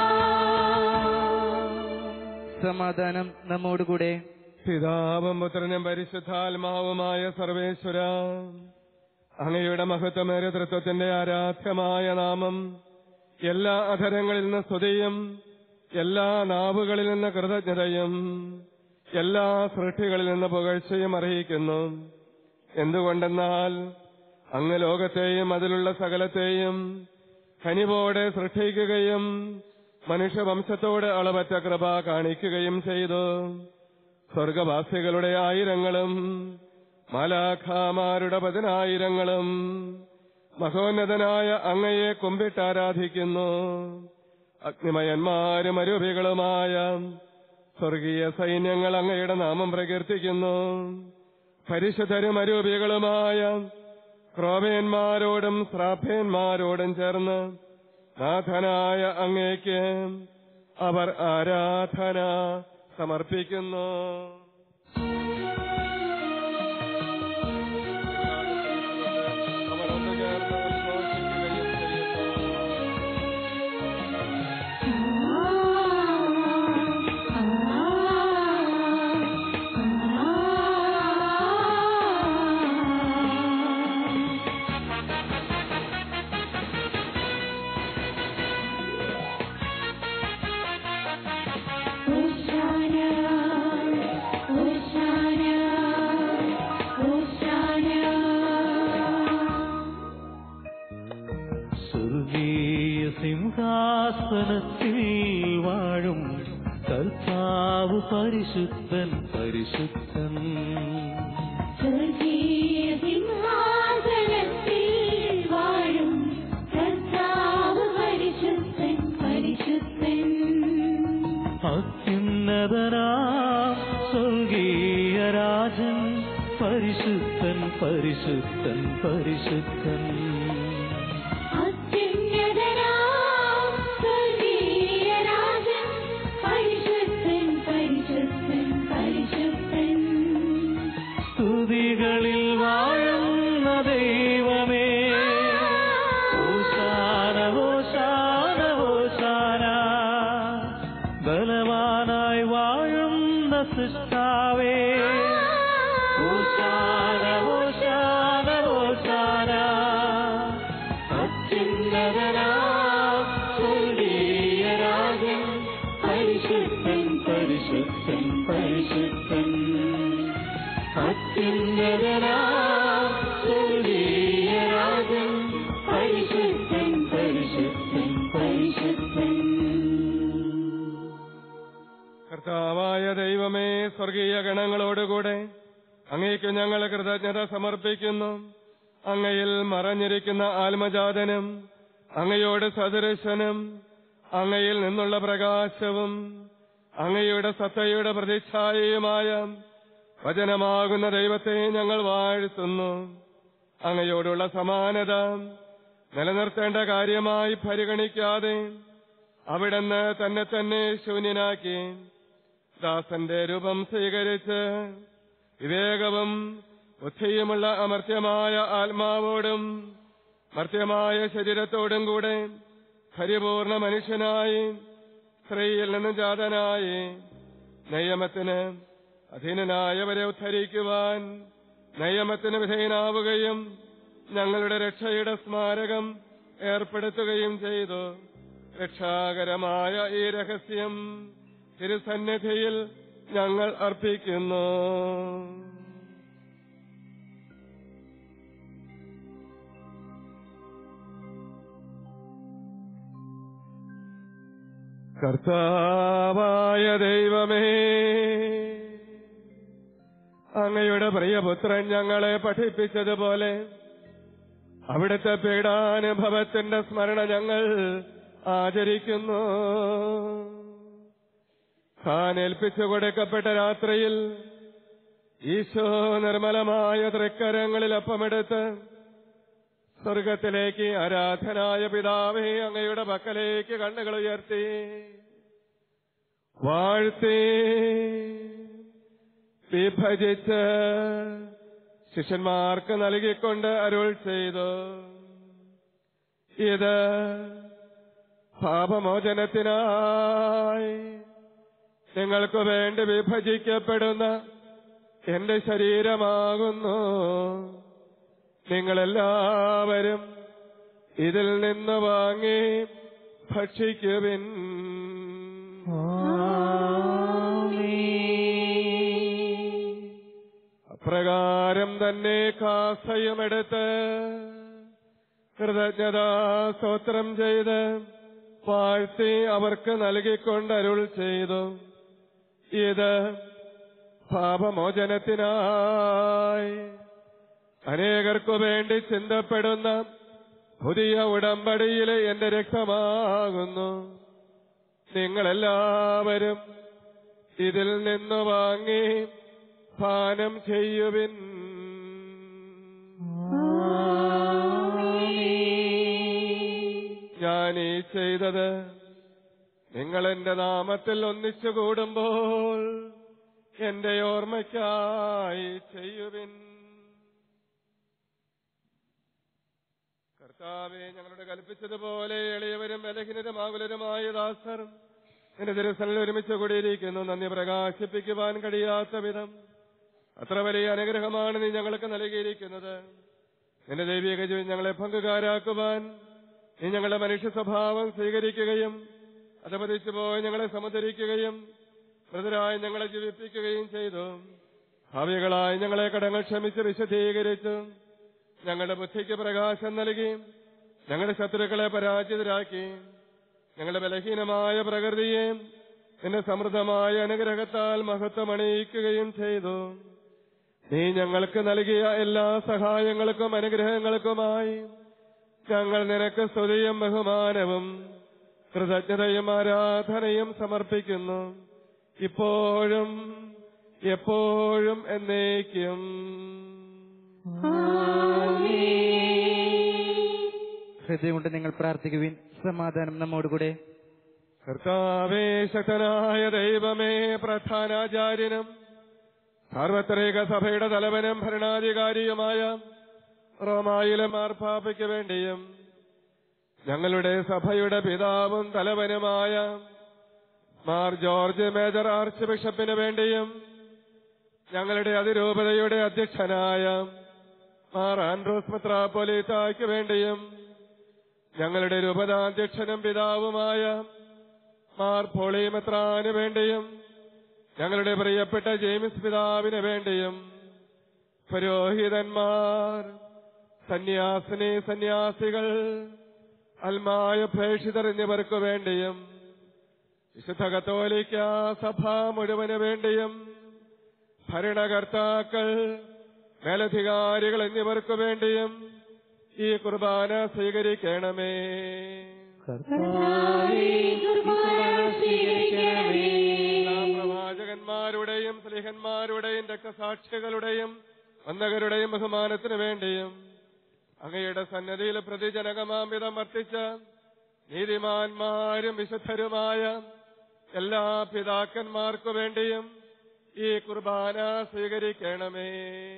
സമാധാനം നമ്മോടുകൂടെ പിതാവും പുത്രനും പരിശുദ്ധാത്മാവുമായ സർവേശ്വര അങ്ങയുടെ മഹത്വമേറിയ തൃത്വത്തിന്റെ ആരാധ്യമായ നാമം എല്ലാ അധരങ്ങളിൽ നിന്ന് സ്തുതിയും എല്ലാ നാവുകളിൽ നിന്ന് കൃതജ്ഞതയും എല്ലാ സൃഷ്ടികളിൽ നിന്ന് പുകഴ്ചയും അറിയിക്കുന്നു എന്തുകൊണ്ടെന്നാൽ അങ്ങ് ലോകത്തെയും അതിലുള്ള സകലത്തെയും കനിവോടെ സൃഷ്ടിക്കുകയും മനുഷ്യവംശത്തോട് അളവറ്റ കൃപ കാണിക്കുകയും ചെയ്തു സ്വർഗവാസികളുടെ ആയിരങ്ങളും മാലാഖാമാരുടെ പതിനായിരങ്ങളും മഹോന്നതനായ അങ്ങയെ കുമ്പിട്ടാരാധിക്കുന്നു അഗ്നിമയന്മാരും അരൂപികളുമായ സ്വർഗീയ സൈന്യങ്ങൾ അങ്ങയുടെ നാമം പ്രകീർത്തിക്കുന്നു പരിശുദ്ധരും അരൂപികളുമായ ക്രോപേന്മാരോടും ശ്രാഭേന്മാരോടും ചേർന്ന് നാഥനായ അങ്ങേക്ക് അവർ ആരാധന സമർപ്പിക്കുന്നു അവർ ഒന്ന് ചേർന്ന് ഉദ്ഘോഷിക്കുകയും ചെയ്യുന്നു സ്വർഗീയ സിംഹാസനത്തിൽ വാഴും കർത്താവ് പരിശുദ്ധൻ പരിശുദ്ധൻ സ്വർഗീയ സിംഹാസനത്തിൽ വാഴും കർത്താവ് പരിശുദ്ധൻ പരിശുദ്ധൻ അത്യുന്നതനാം സ്വർഗീയ രാജൻ പരിശുദ്ധൻ പരിശുദ്ധൻ പരിശുദ്ധൻ അത്യുന്നതനാം സ്വർഗീയ രാജൻ പരിശുദ്ധൻ പരിശുദ്ധൻ പരിശുദ്ധൻ സ്തുതികളിൽ വാഴുന്ന ദൈവമേ ഓശാന ഓശാന ഓശാന ബലവാനായി വാഴുന്ന സൃഷ്ടാവേ ഓശാന ഓശാന ഓശാന അത്യുന്നതനാം സ്വർഗീയ രാജൻ പരിശുദ്ധൻ പരിശുദ്ധൻ പരിശുദ്ധൻ അത്യുന്നതനാം സ്വർഗീയ രാജൻ പരിശുദ്ധൻ പരിശുദ്ധൻ പരിശുദ്ധൻ കർത്താവായ ദൈവമേ സ്വർഗീയ ഗണങ്ങളോടുകൂടെ അങ്ങേക്ക് ഞങ്ങൾ കൃതജ്ഞത സമർപ്പിക്കുന്നു അങ്ങയിൽ മറഞ്ഞിരിക്കുന്ന ആത്മജാതനും അങ്ങയോട് സദൃശനും അങ്ങയിൽ നിന്നുള്ള പ്രകാശവും അങ്ങയുടെ സത്തയുടെ പ്രതിച്ഛായയുമായ വചനമാകുന്ന ദൈവത്തെ ഞങ്ങൾ വാഴ്ത്തുന്നു അങ്ങയോടുള്ള സമാനത നിലനിർത്തേണ്ട കാര്യമായി പരിഗണിക്കാതെ അവിടുന്ന് തന്നെ തന്നെ ശൂന്യനാക്കി ദാസന്റെ രൂപം സ്വീകരിച്ച് വിവേകവും ബുദ്ധിയുമുള്ള അമർത്യമായ ആത്മാവോടും മർത്യമായ ശരീരത്തോടും കൂടെ പരിപൂർണ മനുഷ്യനായി സ്ത്രീയിൽ നിന്ന് ജാതനായി നിയമത്തിന് അധീനനായവരെ ഉദ്ധരിക്കുവാൻ നിയമത്തിന് വിധേയനാവുകയും ഞങ്ങളുടെ രക്ഷയുടെ സ്മാരകം ഏർപ്പെടുത്തുകയും ചെയ്തു രക്ഷാകരമായ ഈ രഹസ്യം തിരുസന്നിധിയിൽ ഞങ്ങൾ അർപ്പിക്കുന്നു കർത്താവായ ദൈവമേ അങ്ങയുടെ പ്രിയപുത്രൻ ഞങ്ങളെ പഠിപ്പിച്ചതുപോലെ അവിടുത്തെ പീഡാനുഭവത്തിന്റെ സ്മരണ ഞങ്ങൾ ആചരിക്കുന്നു താൻ ഏൽപ്പിച്ചു കൊടുക്കപ്പെട്ട രാത്രിയിൽ ഈശോ നിർമ്മലമായ തൃക്കരങ്ങളിൽ അപ്പമെടുത്ത് സ്വർഗത്തിലേക്ക് ആരാധനായ പിതാവേ അങ്ങയുടെ പക്കലേക്ക് കണ്ണുകൾ ഉയർത്തി വാഴ്ത്തി വിഭജിച്ച് ശിഷ്യന്മാർക്ക് നൽകിക്കൊണ്ട് അരുൾ ചെയ്തു ഇത് പാപമോചനത്തിനായി നിങ്ങൾക്ക് വേണ്ടി വിഭജിക്കപ്പെടുന്ന എന്റെ ശരീരമാകുന്നു നിങ്ങളെല്ലാവരും ഇതിൽ നിന്ന് വാങ്ങി ഭക്ഷിക്കുവിൻ അപ്രകാരം തന്നെ കാസയുമെടുത്ത് കൃതജ്ഞതാ സ്തോത്രം ചെയ്ത് വാഴ്ത്തി അവർക്ക് നൽകിക്കൊണ്ട് അരുൾ ചെയ്തു ഇത് പാപമോചനത്തിനായി അനേകർക്കു വേണ്ടി ചിന്തപ്പെടുന്ന പുതിയ ഉടമ്പടിയിലെ എന്റെ രക്തമാകുന്നു നിങ്ങളെല്ലാവരും ഇതിൽ നിന്ന് വാങ്ങി പാനം ചെയ്യുവിൻ ഞാൻ ഈ ചെയ്തത് നിങ്ങൾ എന്റെ നാമത്തിൽ ഒന്നിച്ചു കൂടുമ്പോൾ എന്റെ ഓർമ്മയ്ക്കായി ചെയ്യുവിൻ കർത്താവെ ഞങ്ങളുടെ കൽപ്പിച്ചതുപോലെ എളിയവരും ബലഹീനരും ആകുലരുമായ ദാസർ നിന്റെ തിരുസലിൽ ഒരുമിച്ച് കൂടിയിരിക്കുന്നു നന്ദി പ്രകാശിപ്പിക്കുവാൻ കഴിയാത്ത വിധം അത്ര വലിയ അനുഗ്രഹമാണ് നീ ഞങ്ങൾക്ക് നൽകിയിരിക്കുന്നത് നിന്റെ ദൈവിക ജീവിതം ഞങ്ങളെ പങ്കുകാരാക്കുവാൻ നീ ഞങ്ങളുടെ മനുഷ്യ സ്വഭാവം സ്വീകരിക്കുകയും അധപതിച്ചു പോയി ഞങ്ങളെ സമുദ്ധരിക്കുകയും മൃതരായി ഞങ്ങളെ ജീവിപ്പിക്കുകയും ചെയ്തു ഭാവികളായി ഞങ്ങളെ കടങ്ങൾ ക്ഷമിച്ച് വിശദീകരിച്ചു ഞങ്ങളുടെ ബുദ്ധിക്ക് പ്രകാശം നൽകി ഞങ്ങളുടെ ശത്രുക്കളെ പരാജിതരാക്കി ഞങ്ങളുടെ ബലഹീനമായ പ്രകൃതിയെ നിന്റെ സമൃദ്ധമായ അനുഗ്രഹത്താൽ മഹത്വമണിയിക്കുകയും ചെയ്തു നീ ഞങ്ങൾക്ക് നൽകിയ എല്ലാ സഹായങ്ങൾക്കും അനുഗ്രഹങ്ങൾക്കുമായി ഞങ്ങൾ നിനക്ക് സ്തുതിയും ബഹുമാനവും കൃതജ്ഞതയും ആരാധനയും സമർപ്പിക്കുന്നു ഇപ്പോഴും എപ്പോഴും എന്നേക്കും ഹൃദയം കൊണ്ട് നിങ്ങൾ പ്രാർത്ഥിക്കുവിൻ സമാധാനം നമ്മോടുകൂടെ കർത്താവേ ശക്തനായ ദൈവമേ പ്രധാനാചാര്യനും സാർവത്രിക സഭയുടെ തലവനും ഭരണാധികാരിയുമായ റോമായിലെ മാർപ്പാപ്പയ്ക്ക് വേണ്ടിയും ഞങ്ങളുടെ സഭയുടെ പിതാവും തലവനുമായ മാർ ജോർജ് മേജർ ആർച്ച് ബിഷപ്പിന് വേണ്ടിയും ഞങ്ങളുടെ അതിരൂപതയുടെ അധ്യക്ഷനായ മാർ ആൻഡ്രോസ് മെത്രാപ്പൊലീത്തായ്ക്ക് വേണ്ടിയും ഞങ്ങളുടെ രൂപതാധ്യക്ഷനും പിതാവുമായ മാർ പോളിമെത്രാന് വേണ്ടിയും ഞങ്ങളുടെ പ്രിയപ്പെട്ട ജെയിംസ് പിതാവിന് വേണ്ടിയും പുരോഹിതന്മാർ സന്യാസിനി സന്യാസികൾ അൽമായ പ്രേക്ഷിതർ എന്നിവർക്ക് വേണ്ടിയും വിശുദ്ധ കത്തോലിക്ക സഭ മുഴുവന് വേണ്ടിയും ഭരണകർത്താക്കൾ മേലധികാരികൾ എന്നിവർക്ക് വേണ്ടിയും ഈ കുർബാന സ്വീകരിക്കണമേ എല്ലാ പ്രവാചകന്മാരുടെയും സ്ലിഹന്മാരുടെയും രക്തസാക്ഷികളുടെയും വന്ദകരുടെയും ബഹുമാനത്തിനു വേണ്ടിയും അങ്ങയുടെ സന്നദ്ധിയിൽ പ്രതിജനകമാംവിധം വർത്തിച്ച നീതിമാന്മാരും വിശുദ്ധരുമായ എല്ലാ പിതാക്കന്മാർക്കു വേണ്ടിയും ഈ കുർബാന സ്വീകരിക്കണമേ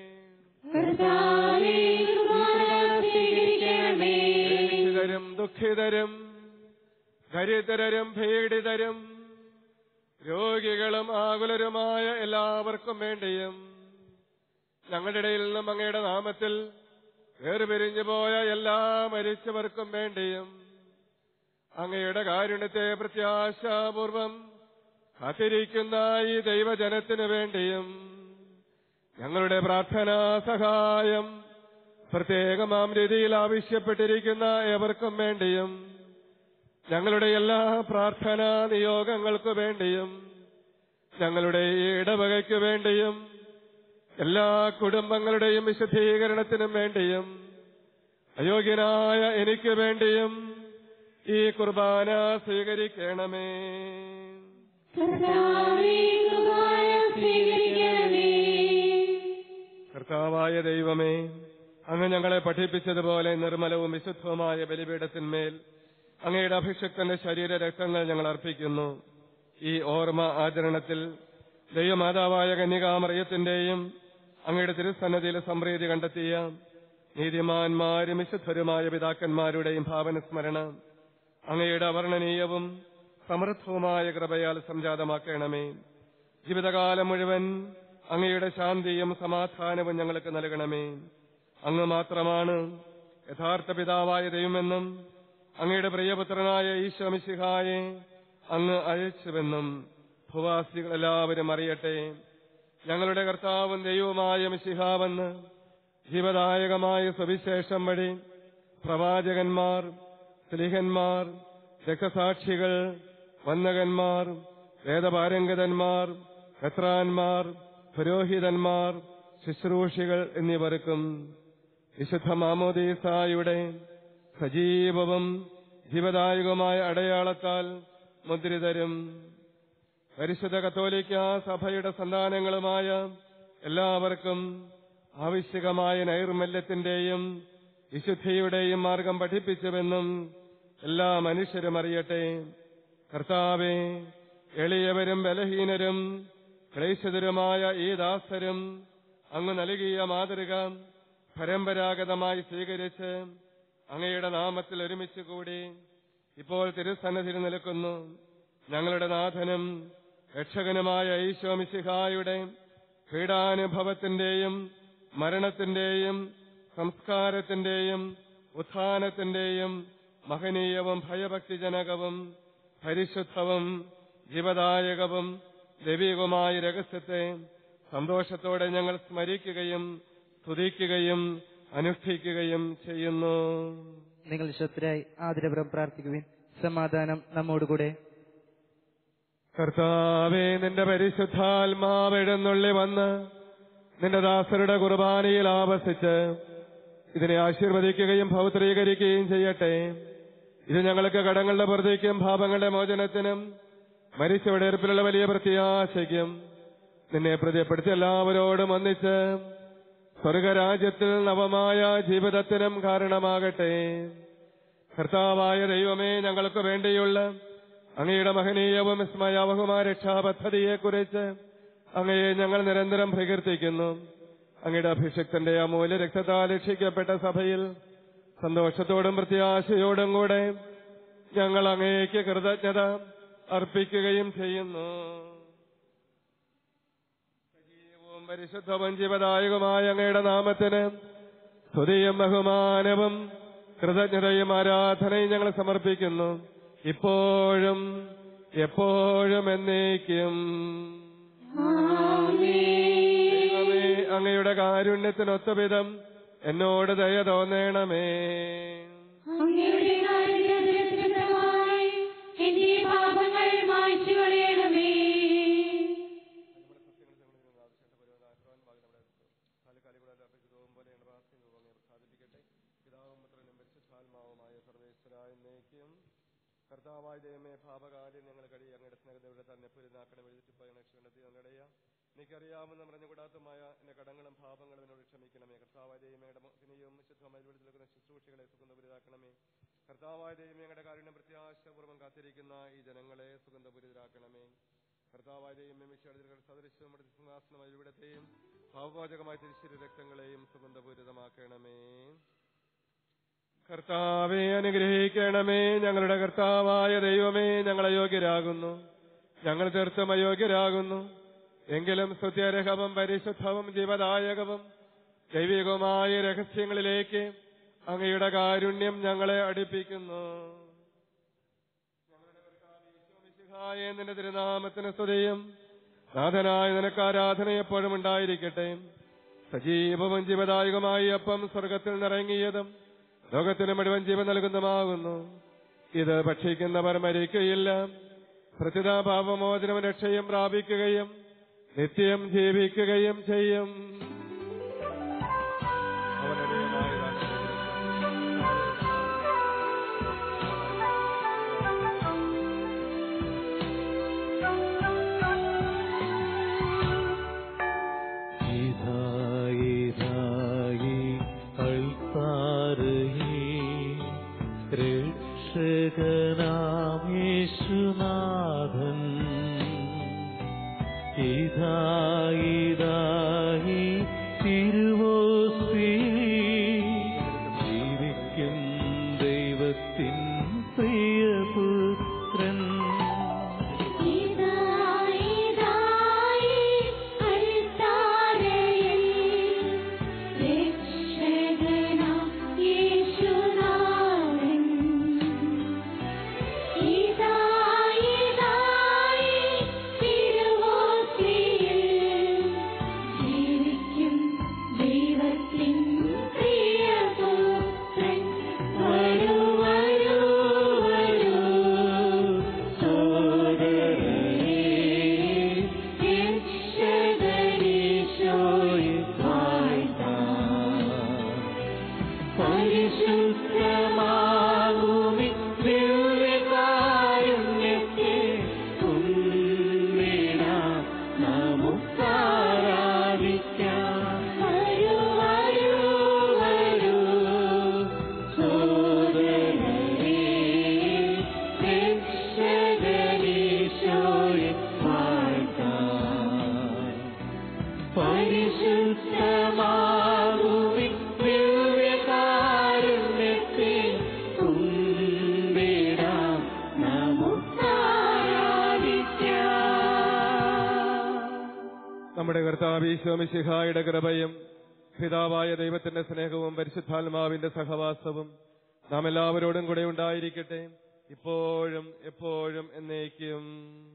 ദുഃഖിതരും ദുഃഖിതരും ദരിദ്രരും പീഡിതരും രോഗികളും ആകുലരുമായ എല്ലാവർക്കും വേണ്ടിയും ഞങ്ങളുടെ ഇടയിൽ നിന്നും അങ്ങയുടെ നാമത്തിൽ വേർപിരിഞ്ഞു പോയ എല്ലാ മരിച്ചവർക്കും വേണ്ടിയും അങ്ങയുടെ കാരുണ്യത്തെ പ്രത്യാശാപൂർവം കാത്തിരിക്കുന്ന ഈ ദൈവജനത്തിനു വേണ്ടിയും ഞങ്ങളുടെ പ്രാർത്ഥനാ സഹായം പ്രത്യേകമാം രീതിയിൽ ആവശ്യപ്പെട്ടിരിക്കുന്ന ഏവർക്കും വേണ്ടിയും ഞങ്ങളുടെ എല്ലാ പ്രാർത്ഥനാ നിയോഗങ്ങൾക്കു വേണ്ടിയും ഞങ്ങളുടെ ഈ ഇടവകയ്ക്കു വേണ്ടിയും എല്ലാ കുടുംബങ്ങളുടെയും വിശദീകരണത്തിനും വേണ്ടിയും അയോഗ്യനായ എനിക്ക് വേണ്ടിയും ഈ കുർബാന സ്വീകരിക്കണമേ കർത്താവേ കൃപയ സ്വീകരിക്കണമേ കർത്താവായ ദൈവമേ അങ്ങ് ഞങ്ങളെ പഠിപ്പിച്ചതുപോലെ നിർമ്മലവും വിശുദ്ധവുമായ ബലിപീഠത്തിന്മേൽ അങ്ങയുടെ അഭിഷക്തന്റെ ശരീര രക്തങ്ങൾ ഞങ്ങൾ അർപ്പിക്കുന്നു ഈ ഓർമ്മ ആചരണത്തിൽ ദൈവമാതാവായ കന്യകാമറിയത്തിന്റെയും അങ്ങയുടെ തിരുസന്നതിയിൽ സംപ്രീതി കണ്ടെത്തിയ നീതിമാന്മാരും വിശുദ്ധരുമായ പിതാക്കന്മാരുടെയും ഭാവന സ്മരണ അങ്ങയുടെ അവർണനീയവും സമൃദ്ധവുമായ കൃപയാൽ സംജാതമാക്കണമേ ജീവിതകാലം മുഴുവൻ അങ്ങയുടെ ശാന്തിയും സമാധാനവും ഞങ്ങൾക്ക് നൽകണമേ അങ്ങ് മാത്രമാണ് യഥാർത്ഥ പിതാവായ ദൈവമെന്നും അങ്ങയുടെ പ്രിയപുത്രനായ ഈശോ മിശിഹായെ അങ്ങ് അയച്ചുവെന്നും ഭൂവാസികൾ എല്ലാവരും അറിയട്ടെ ഞങ്ങളുടെ കർത്താവും ദൈവവുമായ മിശിഹാവെന്ന് ജീവദായകമായ സുവിശേഷം വഴി പ്രവാചകന്മാർ സ്ലിഹന്മാർ രക്തസാക്ഷികൾ വന്ദകന്മാർ വേദപാരംഗതന്മാർ എത്രാന്മാർ പുരോഹിതന്മാർ ശുശ്രൂഷികൾ എന്നിവർക്കും വിശുദ്ധ മാമോദീസായുടെ സജീവവും ജീവദായകമായ അടയാളത്താൽ മുദ്രിതരും പരിശുദ്ധ കത്തോലിക്ക സഭയുടെ സന്താനങ്ങളുമായ എല്ലാവർക്കും ആവശ്യകമായ നൈർമല്യത്തിന്റെയും വിശുദ്ധിയുടെയും മാർഗം പഠിപ്പിച്ചുവെന്നും എല്ലാ മനുഷ്യരും അറിയട്ടെ കർത്താവെ എളിയവരും ബലഹീനരും ക്ലേശതരുമായ ഈ ദാസരും അങ്ങ് നൽകിയ മാതൃക പരമ്പരാഗതമായി സ്വീകരിച്ച് അങ്ങയുടെ നാമത്തിൽ ഒരുമിച്ച് കൂടി ഇപ്പോൾ തിരുസന്നതിൽ നിൽക്കുന്നു ഞങ്ങളുടെ നാഥനും രക്ഷകനുമായ ഈശോമിശിഹായുടെ പീഡാനുഭവത്തിന്റെയും മരണത്തിന്റെയും സംസ്കാരത്തിന്റെയും ഉത്ഥാനത്തിന്റെയും മഹനീയവും ഭയഭക്തിജനകവും പരിശുദ്ധവും ജീവദായകവും ദൈവികവുമായ രഹസ്യത്തെ സന്തോഷത്തോടെ ഞങ്ങൾ സ്മരിക്കുകയും സ്തുതിക്കുകയും അനുഷ്ഠിക്കുകയും ചെയ്യുന്നു നിങ്ങൾ ശത്രായി ആദരപുരം പ്രാർത്ഥിക്കുവിൻ സമാധാനം നമ്മോടുകൂടെ കർത്താവേ നിന്റെ പരിശുദ്ധാത്മാവ് എഴുന്നള്ളി വന്ന് നിന്റെ ദാസരുടെ കുർബാനയിൽ ആവസിച്ച് ഇതിനെ ആശീർവദിക്കുകയും ഭൗത്രീകരിക്കുകയും ചെയ്യട്ടെ ഇത് ഞങ്ങൾക്ക് കടങ്ങളുടെ പ്രതിക്കും പാപങ്ങളുടെ മോചനത്തിനും മരിച്ചവിടേർപ്പിലുള്ള വലിയ പ്രത്യാശയ്ക്കും നിന്നെ പ്രതിപ്പെടുത്തി എല്ലാവരോടും ഒന്നിച്ച് സ്വർഗരാജ്യത്തിൽ നവമായ ജീവിതത്തിനും കാരണമാകട്ടെ കർത്താവായ ദൈവമേ ഞങ്ങൾക്ക് വേണ്ടിയുള്ള അങ്ങയുടെ മഹനീയവും വിസ്മയാവഹുമായ രക്ഷാപദ്ധതിയെക്കുറിച്ച് അങ്ങയെ ഞങ്ങൾ നിരന്തരം പ്രകീർത്തിക്കുന്നു അങ്ങയുടെ അഭിഷക്തന്റെ അമൂല്യ രക്തത്താൽ രക്ഷിക്കപ്പെട്ട സഭയിൽ സന്തോഷത്തോടും പ്രത്യാശയോടും കൂടെ ഞങ്ങൾ അങ്ങേക്ക് കൃതജ്ഞത അർപ്പിക്കുകയും ചെയ്യുന്നു സജീവവും പരിശുദ്ധവും ജീവദായകമായ അങ്ങയുടെ നാമത്തിന് സ്തുതിയും ബഹുമാനവും കൃതജ്ഞതയും ആരാധനയും ഞങ്ങൾ സമർപ്പിക്കുന്നു ഇപ്പോഴും എപ്പോഴും എന്നേക്കും ദൈവമേ അങ്ങയുടെ കാരുണ്യത്തിനൊത്തവിധം എന്നോട് ദയ തോന്നണമേ അങ്ങയുടെ കാരുണ്യത്തിനനുസൃതമായി എന്റെ പാപങ്ങൾ മായ്ച്ചു കളയണമേ കർത്താവായ ദൈവമേ പാപകാര്യം ഞങ്ങൾ കഴി അങ്ങയുടെ സ്നേഹതയുടെ തന്നെ പുരുന്നാക്കണം എഴുതിട്ട് കണ്ടെത്തി ഞങ്ങളുടെയ എനിക്കറിയാമെന്ന് പറഞ്ഞുകൂടാത്തമായ എന്റെ കടങ്ങളും പാപങ്ങളും എന്നോട് ക്ഷമിക്കണമേ കർത്താവായ ദൈവമയുടെ മുഖിനെയും ശുദ്ധമായ വെളിച്ചെടുക്കുന്ന ശുശ്രൂഷകളെ സുഗന്ധപുരിതാക്കണമേ കർത്താവായ ദൈവമയുടെ കാരുണ്യം പ്രത്യാശപൂർവ്വം കാത്തിരിക്കുന്ന ഈ ജനങ്ങളെ സുഗന്ധപുരിതാക്കണമേ കർത്താവായ ദൈവമേ മിശ്രയുടെ സദൃശ്യവും സിംഹാസനമായ ഇവിടത്തെയും ഭാവവാചകമായ തിരിശ്ശേരി രക്തങ്ങളെയും സുഗന്ധപൂരിതമാക്കണമേ കർത്താവെ അനുഗ്രഹിക്കണമേ ഞങ്ങളുടെ കർത്താവായ ദൈവമേ ഞങ്ങൾ അയോഗ്യരാകുന്നു ഞങ്ങൾ തീർത്തും അയോഗ്യരാകുന്നു എങ്കിലും സ്തുത്യരഹവും പരിശുദ്ധവും ജീവദായകവും ദൈവികവുമായ രഹസ്യങ്ങളിലേക്ക് അങ്ങയുടെ കാരുണ്യം ഞങ്ങളെ അടുപ്പിക്കുന്നു ഞങ്ങളുടെ കർത്താവ് ഈശോമിശിഹായെ നിന്റെ തിരുനാമത്തിന് സ്തുതിയും നാഥനായ നിനക്ക് ആരാധന എപ്പോഴും ഉണ്ടായിരിക്കട്ടെ സജീവവും ജീവദായകമായി അപ്പം സ്വർഗത്തിൽ നിറങ്ങിയതും ലോകത്തിന് മുഴുവൻ ജീവൻ നൽകുന്നതുമാകുന്നു ഇത് ഭക്ഷിക്കുന്നവർ മരിക്കുകയില്ല പ്രത്യുത പാപമോചനം രക്ഷയും പ്രാപിക്കുകയും നിത്യം ജീവിക്കുകയും ചെയ്യും അവനടിയമായ ദാസനെ നമ്മുടെ കർത്താവീശോമിശിഹായുടെ കൃപയും പിതാവായ ദൈവത്തിന്റെ സ്നേഹവും പരിശുദ്ധാത്മാവിന്റെ സഹവാസവും നാം എല്ലാവരോടും കൂടെ ഉണ്ടായിരിക്കട്ടെ ഇപ്പോഴും എപ്പോഴും എന്നേക്കും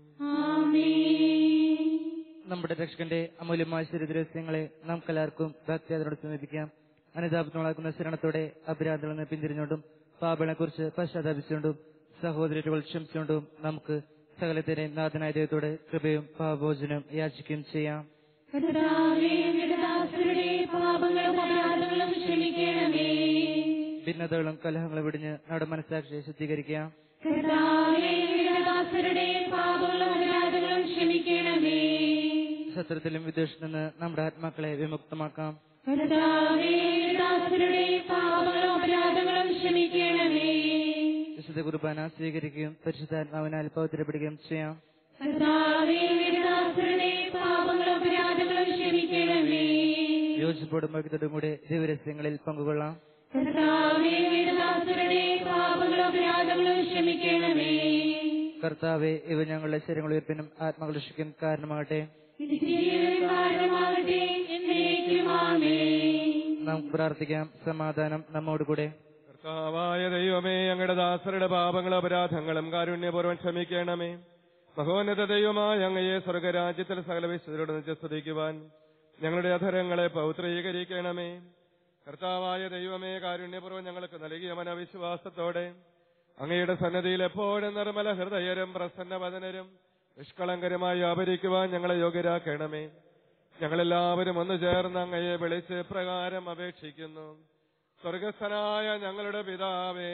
നമ്മുടെ രക്ഷകന്റെ അമൂല്യമായ ശരീരരഹസ്യങ്ങളെ നമുക്കെല്ലാവർക്കും ഭക്തിയാദരോട് സമീപിക്കാം അനുതാപത്തിനുളാക്കുന്ന ശരണത്തോടെ അപരാധങ്ങളിൽ നിന്ന് പിന്തിരിഞ്ഞുകൊണ്ടും പാപങ്ങളെ കുറിച്ച് പശ്ചാത്താപിച്ചുകൊണ്ടും സഹോദരങ്ങൾ ക്ഷമിച്ചുകൊണ്ടും നമുക്ക് സകലത്തിന്റെയും നാഥനായ ദൈവത്തോടെ കൃപയും പാപഭോജനം യാചിക്കുകയും ചെയ്യാം കർത്താവേ, അങ്ങയുടെ ദാസരുടെ പാപങ്ങളും അപരാധങ്ങളും ക്ഷമിക്കണമേ ഭിന്നതകളും കലഹങ്ങളും വിടിഞ്ഞ് നമ്മുടെ മനസ്സാക്ഷിയെ ശുദ്ധീകരിക്കാം കർത്താവേ, അങ്ങയുടെ ദാസരുടെ പാപങ്ങളും അപരാധങ്ങളും ക്ഷമിക്കണമേ ശത്രുത്തിലും വിദ്വേഷത്തിൽ നിന്ന് നമ്മുടെ ആത്മാക്കളെ വിമുക്തമാക്കാം കർത്താവേ, അങ്ങയുടെ ദാസരുടെ പാപങ്ങളും അപരാധങ്ങളും ക്ഷമിക്കണമേ വിശുദ്ധ കുർബാന സ്വീകരിക്കുകയും പരിശുദ്ധാത്മാവിനാൽ പൗത്രപ്പെടുകയും ചെയ്യാം കർത്താവേ, അങ്ങയുടെ ദാസരുടെ പാപങ്ങളും അപരാധങ്ങളും ക്ഷമിക്കണമേ യോജിപ്പോടും ഭക്തോടും കൂടെ ദിവരസ്യങ്ങളിൽ പങ്കുകൊള്ളാം കർത്താവേ, അങ്ങയുടെ ദാസരുടെ പാപങ്ങളും അപരാധങ്ങളും ക്ഷമിക്കണമേ കർത്താവെ ഇവ ഞങ്ങളുടെ ശരീരങ്ങൾ ഉയർപ്പിനും ആത്മകൃഷിക്കും കാരണമാകട്ടെ ഇത് ജീവൻ കാരണമാകട്ടെ എന്നേക്കും ആമേൻ നമുക്ക് പ്രാർത്ഥിക്കാം സമാധാനം നമ്മോടുകൂടെ കർത്താവായ ദൈവമേ ഞങ്ങളുടെ ദാസരുടെ പാപങ്ങളും അപരാധങ്ങളും കാരുണ്യപൂർവ്വം ക്ഷമിക്കണമേ മഹോന്നത ദൈവമായ അങ്ങയെ സ്വർഗരാജ്യത്തിൽ സകല വിശുദ്ധരോട് നിച്ച് സ്തുതിക്കുവാൻ ഞങ്ങളുടെ അധരങ്ങളെ പൗത്രീകരിക്കണമേ കർത്താവായ ദൈവമേ കാരുണ്യപൂർവ്വം ഞങ്ങൾക്ക് നൽകിയ മനവിശ്വാസത്തോടെ അങ്ങയുടെ സന്നദ്ധിയിൽ എപ്പോഴും നിർമ്മല ഹൃദയരും പ്രസന്നവദനരും നിഷ്കളങ്കരുമായി ആപരിക്കുവാൻ ഞങ്ങളെ യോഗ്യരാക്കണമേ ഞങ്ങളെല്ലാവരും ഒന്ന് ചേർന്ന് അങ്ങയെ വിളിച്ച് പ്രകാരം അപേക്ഷിക്കുന്നു സ്വർഗസ്ഥനായ ഞങ്ങളുടെ പിതാവേ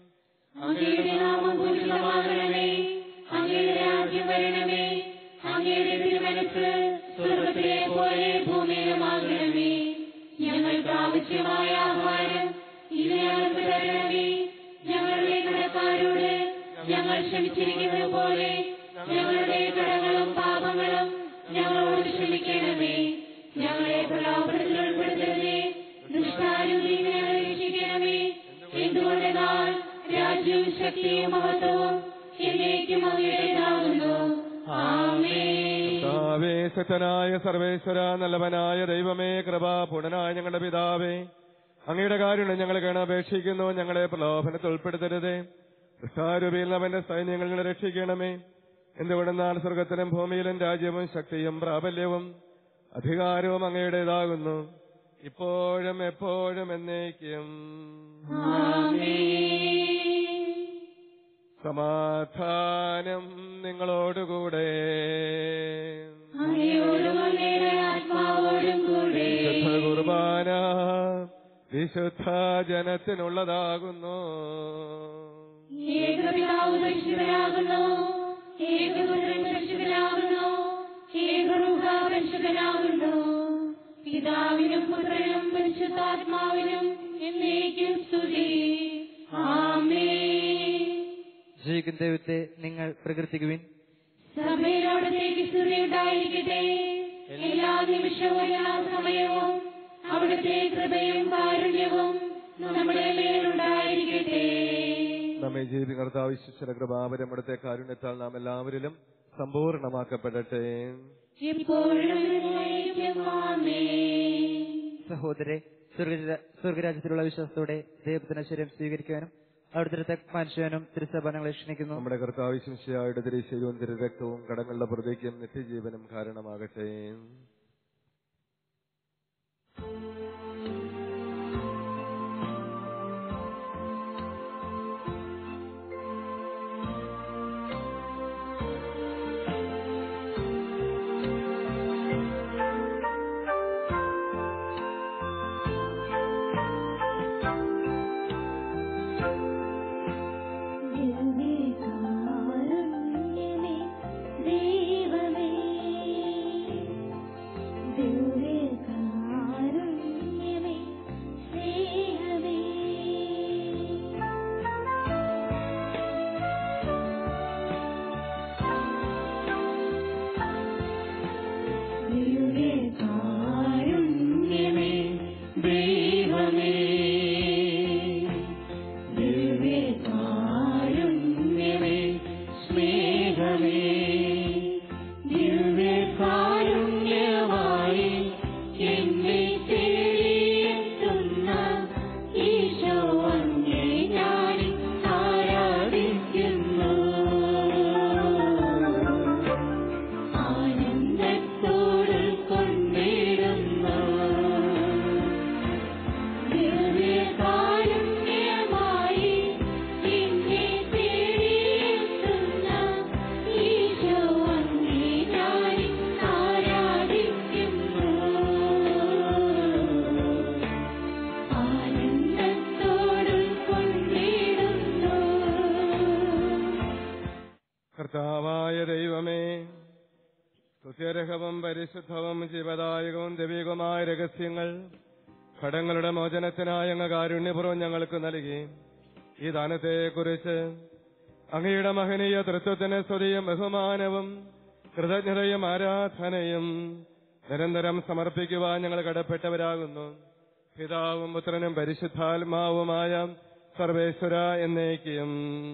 അങ്ങയുടെ നാമം പൂജിതമാകണമേ അങ്ങയുടെ രാജ്യം വരണമേ അങ്ങയുടെ തിരുമനസ് സ്വർഗത്തിലെ പോലെ ഭൂമിയിലുമാകണമേ ഞങ്ങൾക്ക് ആവശ്യമായ ആഹാരം ഇത് ഞങ്ങൾക്ക് തരണമേ ഞങ്ങളുടെ കടക്കാരോട് ഞങ്ങൾ ക്ഷമിച്ചിരിക്കുന്നത് പോലെ ഞങ്ങളുടെ കടങ്ങളും പാപങ്ങളും ഞങ്ങളോട് ക്ഷമിക്കണമേ ഞങ്ങളെ പ്രലോഭനത്തിൽ ഉൾപ്പെടുത്തരുതേ ദുഷ്ടാരൂപി ഞങ്ങളെ രക്ഷിക്കണമേ എന്തുകൊണ്ടെന്നാൽ രാജ്യവും ശക്തിയും മഹത്വവും എന്നേക്കും അങ്ങയുടേതാകുന്നു ആമേൻ ആവേശനായ സർവേശ്വര നല്ലവനായ ദൈവമേ കൃപാപൂർണനായ ഞങ്ങളുടെ പിതാവേ അങ്ങയുടെ കാരുണ്യം ഞങ്ങൾ കേണപേക്ഷിക്കുന്നു ഞങ്ങളെ പ്രലോഭനത്തിൽ ഉൾപ്പെടുത്തരുതേ ദുഷ്ടാരൂപിയിൽ അവന്റെ സൈന്യങ്ങളെ രക്ഷിക്കണമേ എന്തുകൊണ്ടെന്നാൽ സ്വർഗത്തിലും ഭൂമിയിലും രാജ്യവും ശക്തിയും പ്രാബല്യവും അധികാരവും അങ്ങയുടേതാകുന്നു ഇപ്പോഴും എപ്പോഴും എന്നേക്കും സമാധാനം നിങ്ങളോടുകൂടെ അങ്ങയോടും അങ്ങയുടെ ആത്മാവോടും കൂടെ വിശുദ്ധ കുർബാന വിശുദ്ധ ജനത്തിനുള്ളതാകുന്നു ഏകപിതാവ് പരിശുദ്ധനാകുന്നു ഏകപുത്രൻ പരിശുദ്ധനാകുന്നു ഏകറുഹ പരിശുദ്ധനാകുന്നു പിതാവിനും പുത്രനും പരിശുദ്ധാത്മാവിനും എന്നേക്കും സ്തുതി ആമേൻ ജീവിക്കുന്ന ദൈവത്തെ നിങ്ങൾ പ്രകീർത്തിക്കുവിൻ സഭയിലോടത്തേക്ക് സ്തുതി ഉണ്ടായിരിക്കട്ടെ എല്ലാ നിമിഷവും എല്ലാ സമയവും അവിടുത്തെ കൃപയും കാരുണ്യവും നമ്മുടെ മേലുണ്ടായിരിക്കട്ടെ നമ്മെ ജീവി കർത്താവ് ശിശുര കൃപാവരം ഇവിടുത്തെ കാരുണ്യത്താൽ നാം എല്ലാവരിലും സമ്പൂർണമാക്കപ്പെടട്ടെ ഇപ്പോഴും എന്നേക്കും ആമേൻ സഹോദരെ സ്വർഗരാ- സ്വർഗരാജ്യത്തിലുള്ള വിശ്വാസത്തോടെ ദൈവത്തിന്റെ ശരീരം സ്വീകരിക്കുവാനും അവിടുത്തെ രക്തമാനുഷ്യാനും തിരുസഭനങ്ങളെ ക്ഷണിക്കുന്നു നമ്മുടെ കർത്താവ് ശിംശയുടെ തിരുശൈലവും തിരുരക്തവും കടങ്ങളുടെ പ്രതിക്കും നിത്യജീവനും കാരണമാകട്ടെ ദിവ്യകാരുണ്യമേ ദൈവമേ ദിവ്യകാരുണ്യമേ സ്നേഹമേ ദിവ്യകാരുണ്യമേ ദൈവമേ ദിവ്യകാരുണ്യമേ സ്നേഹമേ ദിവ്യകാരുണ്യവാ കർത്താവായ ദൈവമേ സ്തുത്യർഹവും പരിശുദ്ധവും ജീവദായകവും ദൈവികവുമായ രഹസ്യങ്ങൾ കടങ്ങളുടെ മോചനത്തിനായി അങ്ങ് കാരുണ്യപൂർവ്വം ഞങ്ങൾക്ക് നൽകി ഈ ദാനത്തെക്കുറിച്ച് അങ്ങയുടെ മഹനീയ തൃത്വത്തിന് സ്തുതിയും ബഹുമാനവും കൃതജ്ഞതയും ആരാധനയും നിരന്തരം സമർപ്പിക്കുവാൻ ഞങ്ങൾ കടപ്പെട്ടവരാകുന്നു പിതാവും പുത്രനും പരിശുദ്ധാത്മാവുമായ സർവേശ്വര എന്നേക്കും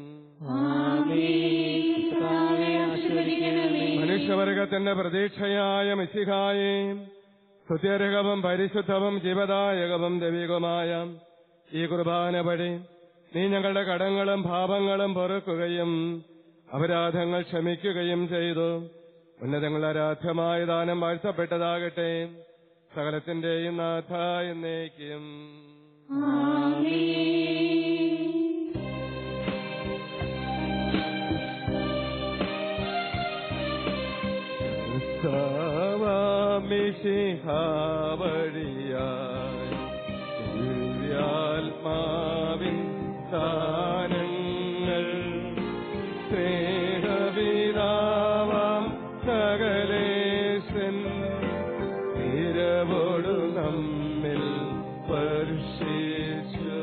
മനുഷ്യവർഗത്തിന്റെ പ്രതീക്ഷയായ മിശിഹായെ സ്തുത്യർഹവും പരിശുദ്ധവും ജീവദായകവും ദൈവികവുമായ ഈ കുർബാന വഴി നീ ഞങ്ങളുടെ കടങ്ങളും ഭാവങ്ങളും പൊറുക്കുകയും അപരാധങ്ങൾ ക്ഷമിക്കുകയും ചെയ്തു ഉന്നതങ്ങളുടെ ആരാധ്യമായ ദാനം വാഴ്ത്തപ്പെട്ടതാകട്ടെ സകലത്തിന്റെയും നാഥ എന്നേക്കും വഴിയായി ദിവ്യാത്മാവിൻ സ്ഥാനങ്ങൾ സ്നേഹവിതാവാം സകലേശൻ ഇരവോടു നമ്മിൽ സ്പർശിച്ചു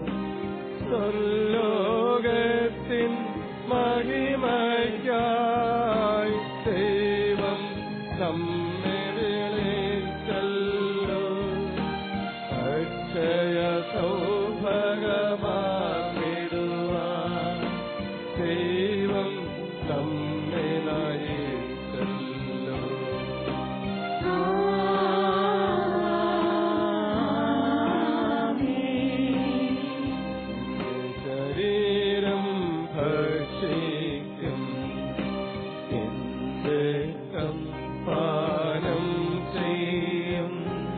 സ്വർലോകത്തിൻ മഹിമയ്ക്കായി ദൈവം നമ്മെ വിളിച്ചല്ലോ അക്ഷയ സൗഭഗമാക്കിടുവാൻ ദൈവം നമ്മെ നയിച്ചല്ലോ ശരീരം ഭക്ഷിക്കും രക്തം പാനം ചെയ്യും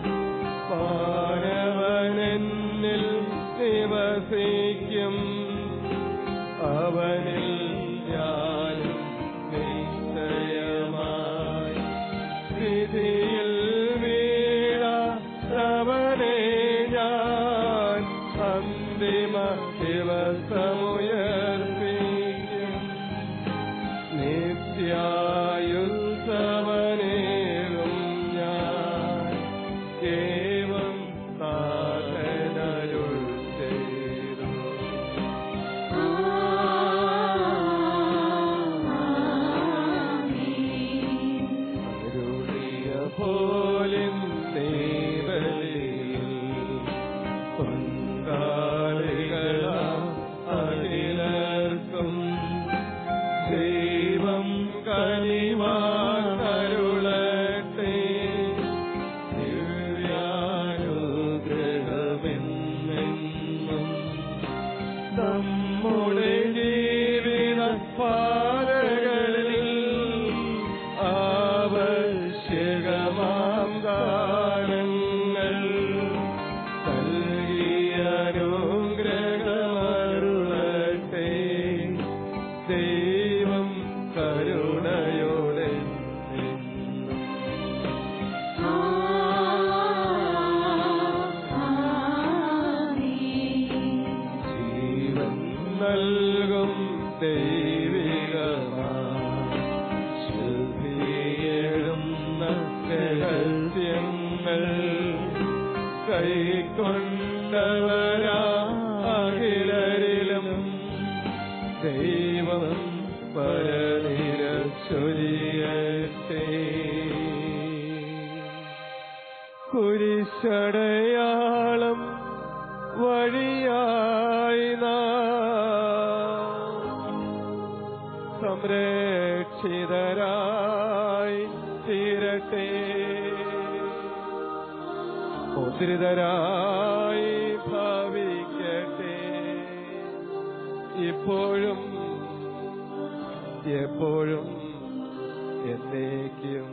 പാരവനെന്നിൽ നിവസിക്കും അവനിൽ ഞാനും നിശ്ചയമായി വിധിയിൽ വീഴാത്തവനെ ഞാൻ അന്തിമ ദിവസമുയർപ്പിക്കും നിത്യായുസവനേറും ഞാൻ ഏവം സാധനരുൾ ചെയ്തു അരുളിയ പോലിൻ ദേവലിൽ പങ്കാളികളാ അഖിലർക്കും ദൈവം കനിവാരുളട്ടെ ദിവ്യാനുഗ്രഹമെന്നെന്നും നമ്മുടെ ജീവിത പാതകളിൽ ആവശ്യകമാം ദാനങ്ങൾ നൽകിയനുഗ്രഹമരുളട്ടെ ദൈവം കരുണയോടെ നിന്നും ജീവൻ നൽകും ദൈവികമാ ശുദ്ധിയേഴുന്ന രഹസ്യങ്ങൾ കൈക്കൊണ്ടവരാ അഖിലരിലും ദൈവം പരനിര ചൊരിയട്ടെ കുരിശടയാളം വഴിയായി നാം സംരക്ഷിതരായി തീരട്ടെ മുദ്രിതരായി ഭാവിക്കട്ടെ ഇപ്പോഴും എപ്പോഴും എന്നേക്കും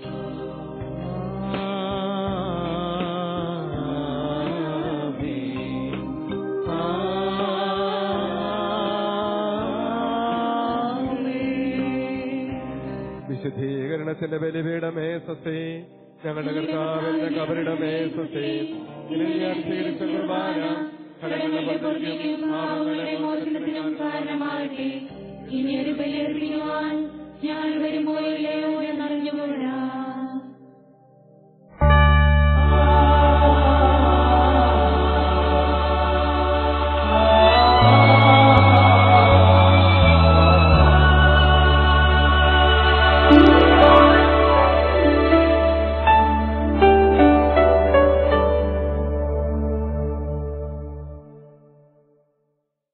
വിശുദ്ധീകരണത്തിന്റെ ബലിപീഠമേ സ്വസ്തി ഞങ്ങളുടെ കർത്താവിന്റെ കബറിടമേ സ്വസ്തി ഇതിൽ ഞാൻ സ്വീകരിച്ച കുർബാന കടങ്ങളുടെ കടങ്ങളുടെ പൊറുതിക്കും പാപങ്ങളുടെ മോചനത്തിനും കാരണമാകട്ടെ ഇനി ഒരു ബലിയർപ്പിക്കുവാൻ